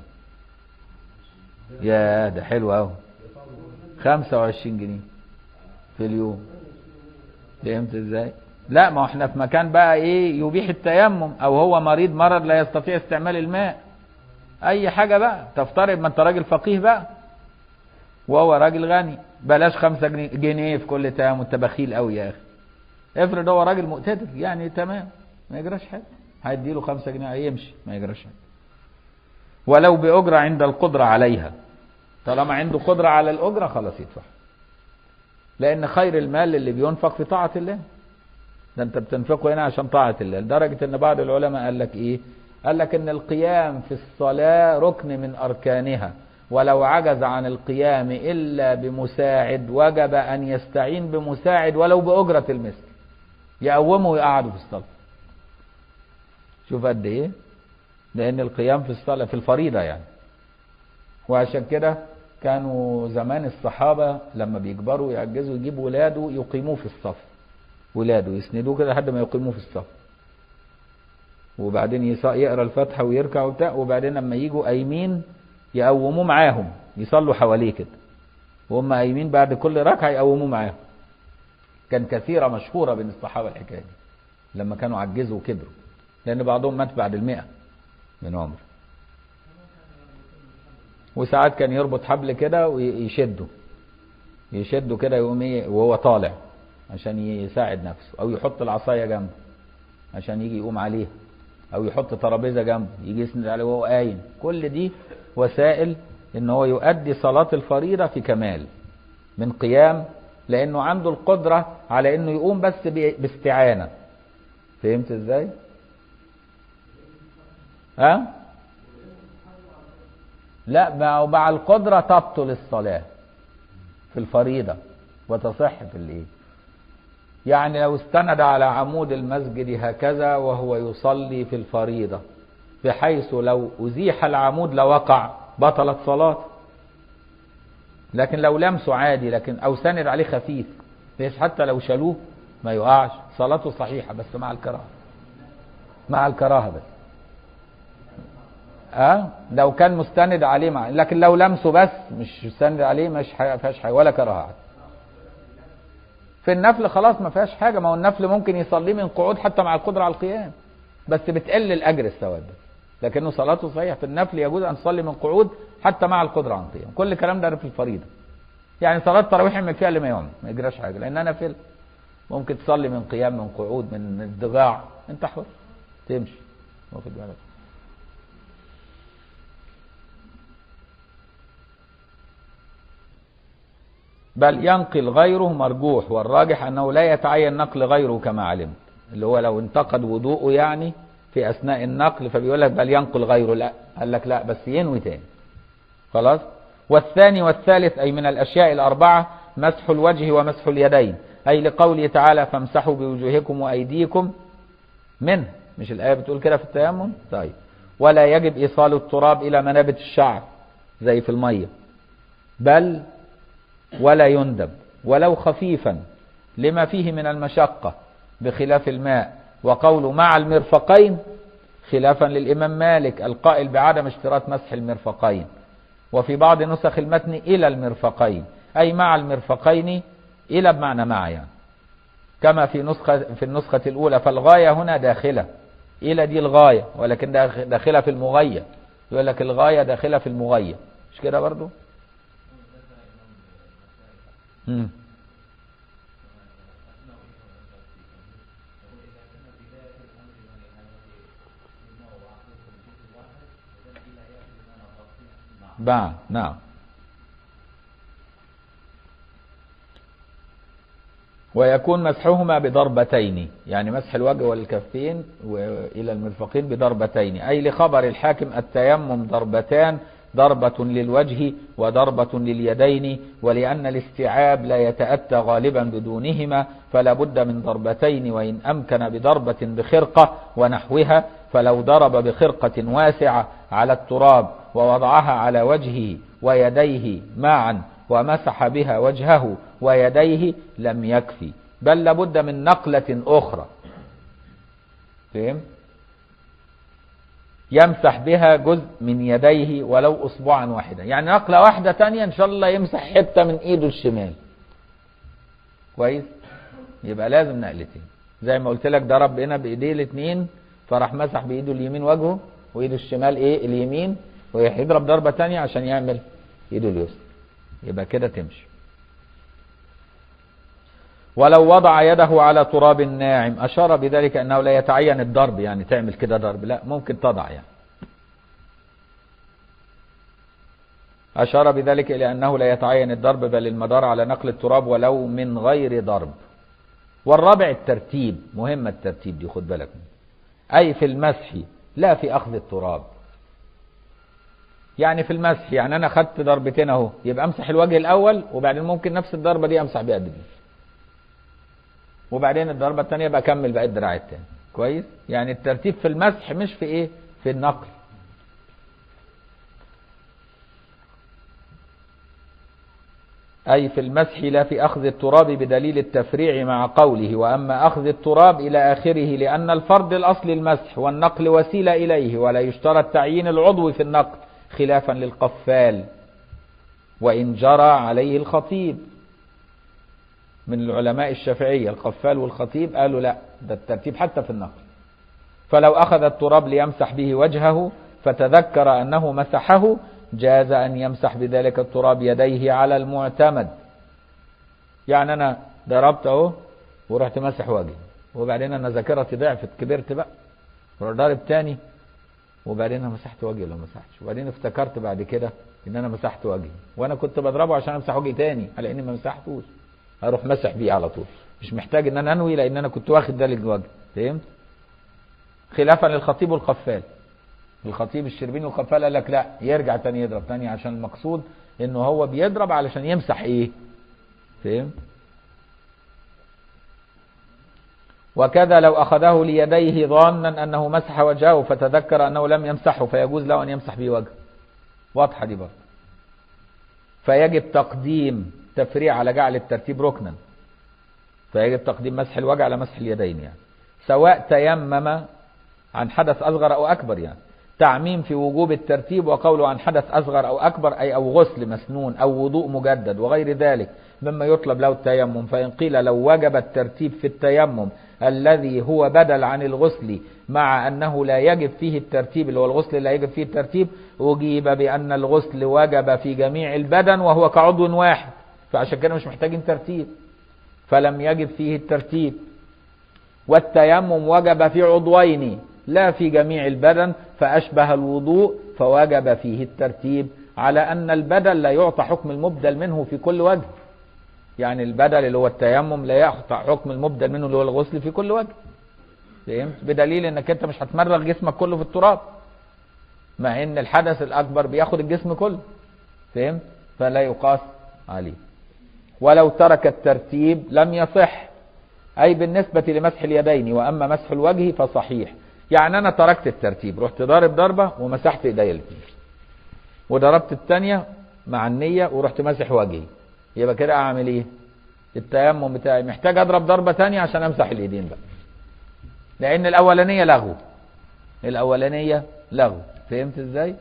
يا ده حلو اهو خمسة وعشرين جنيه في اليوم فهمت ازاي لا ما احنا في مكان بقى ايه يبيح التيمم او هو مريض مرض لا يستطيع استعمال الماء اي حاجة بقى تفترض ما انت راجل فقيه بقى وهو راجل غني بلاش خمسة جنيه, جنيه في كل تيمم انت بخيل قوي يا اخي افرض هو راجل مقتدر يعني تمام ما يجراش حاجة هيديله خمسة جنيه هيمشي ما يجراش حاجة ولو بأجرة عند القدرة عليها طالما عنده قدرة على الأجرة خلاص يدفع لأن خير المال اللي بينفق في طاعة الله ده أنت بتنفقه هنا عشان طاعة الله لدرجة أن بعض العلماء قال لك إيه قال لك أن القيام في الصلاة ركن من أركانها ولو عجز عن القيام إلا بمساعد وجب أن يستعين بمساعد ولو بأجرة المثل يقومه ويقعده في الصلاة شوف قد إيه لأن القيام في الصلاة في الفريضة يعني وعشان كده كانوا زمان الصحابة لما بيكبروا يعجزوا يجيبوا ولاده يقيموه في الصف ولاده يسندوه كده لحد ما يقيموه في الصف وبعدين يقرا الفاتحة ويركع وبتاع وبعدين لما يجوا قايمين يقوموه معاهم يصلوا حواليه كده وهم قايمين بعد كل ركعة يقوموه معاهم كان كثيرة مشهورة بين الصحابة الحكاية دي لما كانوا عجزوا وكبروا لأن بعضهم مات بعد المئة من عمر وساعات كان يربط حبل كده ويشده يشده كده يقوم ايه وهو طالع عشان يساعد نفسه او يحط العصايه جنبه عشان يجي يقوم عليها او يحط ترابيزه جنبه يجي يسند عليه وهو قايم كل دي وسائل ان هو يؤدي صلاه الفريضه في كمال من قيام لانه عنده القدره على انه يقوم بس باستعانه فهمت ازاي ها لا مع مع القدرة تبطل الصلاة في الفريضة وتصح في الايه يعني لو استند على عمود المسجد هكذا وهو يصلي في الفريضة بحيث لو أزيح العمود لوقع بطلت صلاته لكن لو لمسه عادي لكن أو سند عليه خفيف بحيث حتى لو شالوه ما يقعش صلاته صحيحة بس مع الكراهة مع الكراهة بس أه؟ لو كان مستند عليه مع لكن لو لمسه بس مش مستند عليه مش حاجة فيهاش حاجه ولا كراهه في النفل خلاص ما فيهاش حاجه ما هو النفل ممكن يصليه من قعود حتى مع القدره على القيام بس بتقل الاجر الثواب لكنه صلاته صحيح في النفل يجوز ان تصلي من قعود حتى مع القدره على القيام كل الكلام ده في الفريضه يعني صلاه التراويح ما فيها لما يوم ما يجراش حاجه لان انا في ممكن تصلي من قيام من قعود من الضجاع انت حر تمشي واخد بالك بل ينقل غيره مرجوح والراجح أنه لا يتعين نقل غيره كما علمت اللي هو لو انتقد وضوءه يعني في أثناء النقل فبيقول لك بل ينقل غيره لا قال لك لا بس ينوي تاني خلاص والثاني والثالث أي من الأشياء الأربعة مسح الوجه ومسح اليدين أي لقوله تعالى فامسحوا بوجوهكم وأيديكم منه مش الآية بتقول كده في التيمم طيب ولا يجب إيصال التراب إلى منابت الشعر زي في المية بل ولا يندب ولو خفيفا لما فيه من المشقة بخلاف الماء وقوله مع المرفقين خلافا للإمام مالك القائل بعدم اشتراط مسح المرفقين وفي بعض نسخ المتن إلى المرفقين أي مع المرفقين إلى بمعنى مع يعني كما في نسخة في النسخة الأولى فالغاية هنا داخلة إلى دي الغاية ولكن داخلة في المغية يقول لك الغاية داخلة في المغية مش كده برضو مم. بعد نعم ويكون مسحهما بضربتين يعني مسح الوجه والكفين وإلى المرفقين بضربتين أي لخبر الحاكم التيمم ضربتان ضربة للوجه وضربة لليدين ولأن الاستيعاب لا يتأتى غالبا بدونهما فلا بد من ضربتين وإن أمكن بضربة بخرقة ونحوها فلو ضرب بخرقة واسعة على التراب ووضعها على وجهه ويديه معا ومسح بها وجهه ويديه لم يكفي بل لابد من نقلة أخرى فهم؟ يمسح بها جزء من يديه ولو أصبعا واحدا يعني نقلة واحدة تانية إن شاء الله يمسح حتة من إيده الشمال كويس يبقى لازم نقلتين زي ما قلت لك ضرب هنا بإيديه الاثنين فراح مسح بإيده اليمين وجهه وإيده الشمال إيه اليمين ويضرب ضربة تانية عشان يعمل إيده اليسرى يبقى كده تمشي ولو وضع يده على تراب ناعم أشار بذلك أنه لا يتعين الضرب يعني تعمل كده ضرب لا ممكن تضع يعني أشار بذلك إلى أنه لا يتعين الضرب بل المدار على نقل التراب ولو من غير ضرب والرابع الترتيب مهم الترتيب دي خد بالك أي في المسح لا في أخذ التراب يعني في المسح يعني أنا خدت ضربتين أهو يبقى أمسح الوجه الأول وبعدين ممكن نفس الضربة دي أمسح بيها الدنيا وبعدين الضربة الثانية بكمل بقى الدراع الثاني كويس يعني الترتيب في المسح مش في ايه في النقل أي في المسح لا في أخذ التراب بدليل التفريع مع قوله وأما أخذ التراب إلى آخره لأن الفرض الأصل المسح والنقل وسيلة إليه ولا يشترط تعيين العضو في النقل خلافا للقفال وإن جرى عليه الخطيب من العلماء الشافعية القفال والخطيب قالوا لا ده الترتيب حتى في النقل فلو أخذ التراب ليمسح به وجهه فتذكر أنه مسحه جاز أن يمسح بذلك التراب يديه على المعتمد يعني أنا ضربت أهو ورحت مسح وجهي وبعدين أنا ذاكرتي ضعفت كبرت بقى ضارب تاني وبعدين أنا مسحت وجهي ولا مسحتش وبعدين افتكرت بعد كده إن أنا مسحت وجهي وأنا كنت بضربه عشان أمسح وجهي تاني على إني ما مسحتوش اروح مسح بيه على طول مش محتاج ان انا انوي لان انا كنت واخد ده للوجه فهمت خلافا للخطيب والخفال الخطيب الشربيني والخفال قال لك لا يرجع تاني يضرب تاني عشان المقصود انه هو بيضرب علشان يمسح ايه فهمت وكذا لو اخذه ليديه ظانا انه مسح وجهه فتذكر انه لم يمسحه فيجوز له ان يمسح به وجهه واضحه دي برضه فيجب تقديم تفريع على جعل الترتيب ركنا فيجب تقديم مسح الوجه على مسح اليدين يعني سواء تيمم عن حدث أصغر أو أكبر يعني تعميم في وجوب الترتيب وقوله عن حدث أصغر أو أكبر أي أو غسل مسنون أو وضوء مجدد وغير ذلك مما يطلب له التيمم فإن قيل لو وجب الترتيب في التيمم الذي هو بدل عن الغسل مع أنه لا يجب فيه الترتيب اللي هو الغسل لا يجب فيه الترتيب أجيب بأن الغسل وجب في جميع البدن وهو كعضو واحد فعشان كده مش محتاجين ترتيب فلم يجب فيه الترتيب والتيمم وجب في عضوين لا في جميع البدن فأشبه الوضوء فوجب فيه الترتيب على أن البدل لا يعطى حكم المبدل منه في كل وجه يعني البدل اللي هو التيمم لا يعطى حكم المبدل منه اللي هو الغسل في كل وجه فهمت بدليل انك انت مش هتمرغ جسمك كله في التراب مع ان الحدث الاكبر بياخد الجسم كله فهمت فلا يقاس عليه ولو ترك الترتيب لم يصح أي بالنسبة لمسح اليدين وأما مسح الوجه فصحيح يعني أنا تركت الترتيب رحت ضارب ضربة ومسحت إيدي الاثنين وضربت الثانية مع النية ورحت مسح وجهي يبقى كده أعمل إيه؟ التيمم بتاعي محتاج أضرب ضربة ثانية عشان أمسح الإيدين بقى لأن الأولانية لغو الأولانية لغو فهمت إزاي؟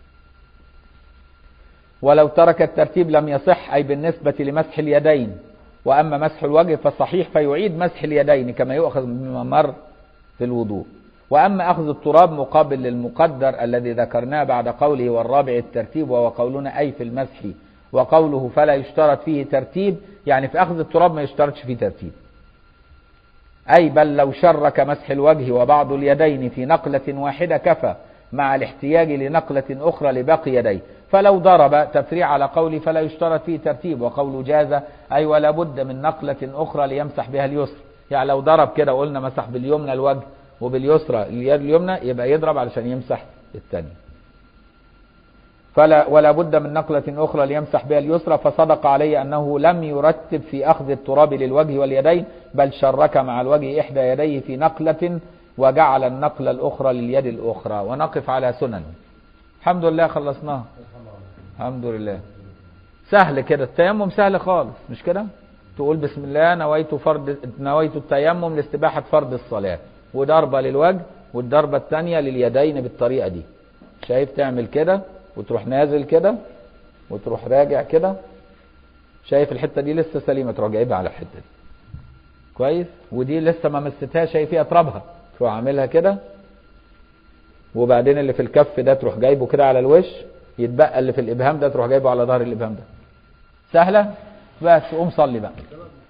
ولو ترك الترتيب لم يصح أي بالنسبة لمسح اليدين وأما مسح الوجه فصحيح فيعيد مسح اليدين كما يؤخذ مما مر في الوضوء وأما أخذ التراب مقابل للمقدر الذي ذكرناه بعد قوله والرابع الترتيب وهو قولنا أي في المسح وقوله فلا يشترط فيه ترتيب يعني في أخذ التراب ما يشترطش فيه ترتيب أي بل لو شرك مسح الوجه وبعض اليدين في نقلة واحدة كفى مع الاحتياج لنقلة أخرى لباقي يديه فلو ضرب تفريع على قولي فلا يشترط فيه ترتيب وقول جاز أي ولا بد من نقلة أخرى ليمسح بها اليسر يعني لو ضرب كده وقلنا مسح باليمنى الوجه وباليسرى اليد اليمنى يبقى يضرب علشان يمسح الثاني فلا ولا بد من نقلة أخرى ليمسح بها اليسرى فصدق علي أنه لم يرتب في أخذ التراب للوجه واليدين بل شرك مع الوجه إحدى يديه في نقلة وجعل النقلة الأخرى لليد الأخرى ونقف على سنن الحمد لله خلصناها الحمد لله سهل كده التيمم سهل خالص مش كده تقول بسم الله نويت فرض نويت التيمم لاستباحة فرض الصلاة وضربة للوجه والضربة الثانية لليدين بالطريقة دي شايف تعمل كده وتروح نازل كده وتروح راجع كده شايف الحتة دي لسه سليمة تروح جايبها على الحتة دي كويس ودي لسه ما مستهاش شايف فيها ترابها تروح عاملها كده وبعدين اللي في الكف ده تروح جايبه كده على الوش يتبقى اللي في الابهام ده تروح جايبه على ظهر الابهام ده سهلة بس قوم صلي بقى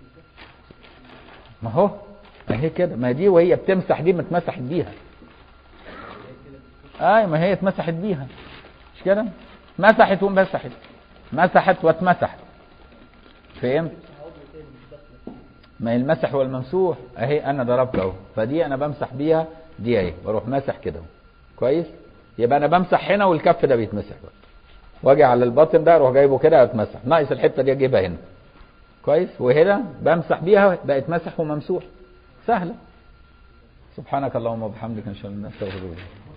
ما هو ما هي كده ما دي وهي بتمسح دي متمسحت بيها اي ما هي اتمسحت بيها مش كده مسحت ومسحت مسحت واتمسحت فهمت ما هي المسح والممسوح اهي انا ضربت اهو فدي انا بمسح بيها دي اهي بروح ماسح كده اهو كويس يبقى انا بمسح هنا والكف ده بيتمسح بقى واجي على الباطن ده اروح جايبه كده اتمسح ناقص الحته دي اجيبها هنا كويس وهنا بمسح بيها بقت مسح وممسوح سهله سبحانك اللهم وبحمدك ان شاء الله نستغفرك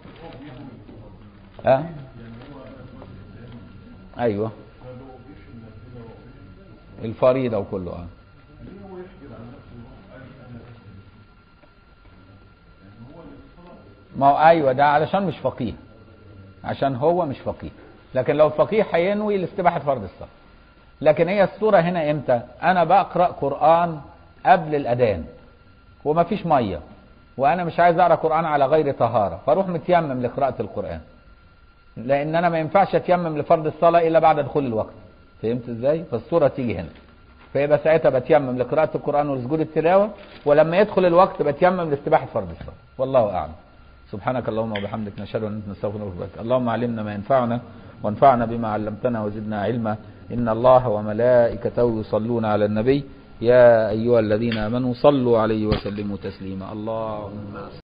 ها ايوه الفريضه وكله اه ما هو ايوه ده علشان مش فقيه عشان هو مش فقيه لكن لو فقيه هينوي لاستباحه فرض الصلاه لكن هي الصوره هنا امتى انا بقرا قران قبل الاذان وما فيش ميه وانا مش عايز اقرا قران على غير طهاره فاروح متيمم لقراءه القران لان انا ما ينفعش اتيمم لفرض الصلاه الا بعد دخول الوقت فهمت ازاي فالصوره تيجي هنا فيبقى ساعتها بتيمم لقراءه القران وسجود التلاوه ولما يدخل الوقت بتيمم لاستباحه فرض الصلاه والله اعلم سبحانك اللهم وبحمدك نشهد ان انت نستغفرك ونتوب اليك اللهم علمنا ما ينفعنا وانفعنا بما علمتنا وزدنا علما ان الله وملائكته يصلون على النبي يا ايها الذين امنوا صلوا عليه وسلموا تسليما اللهم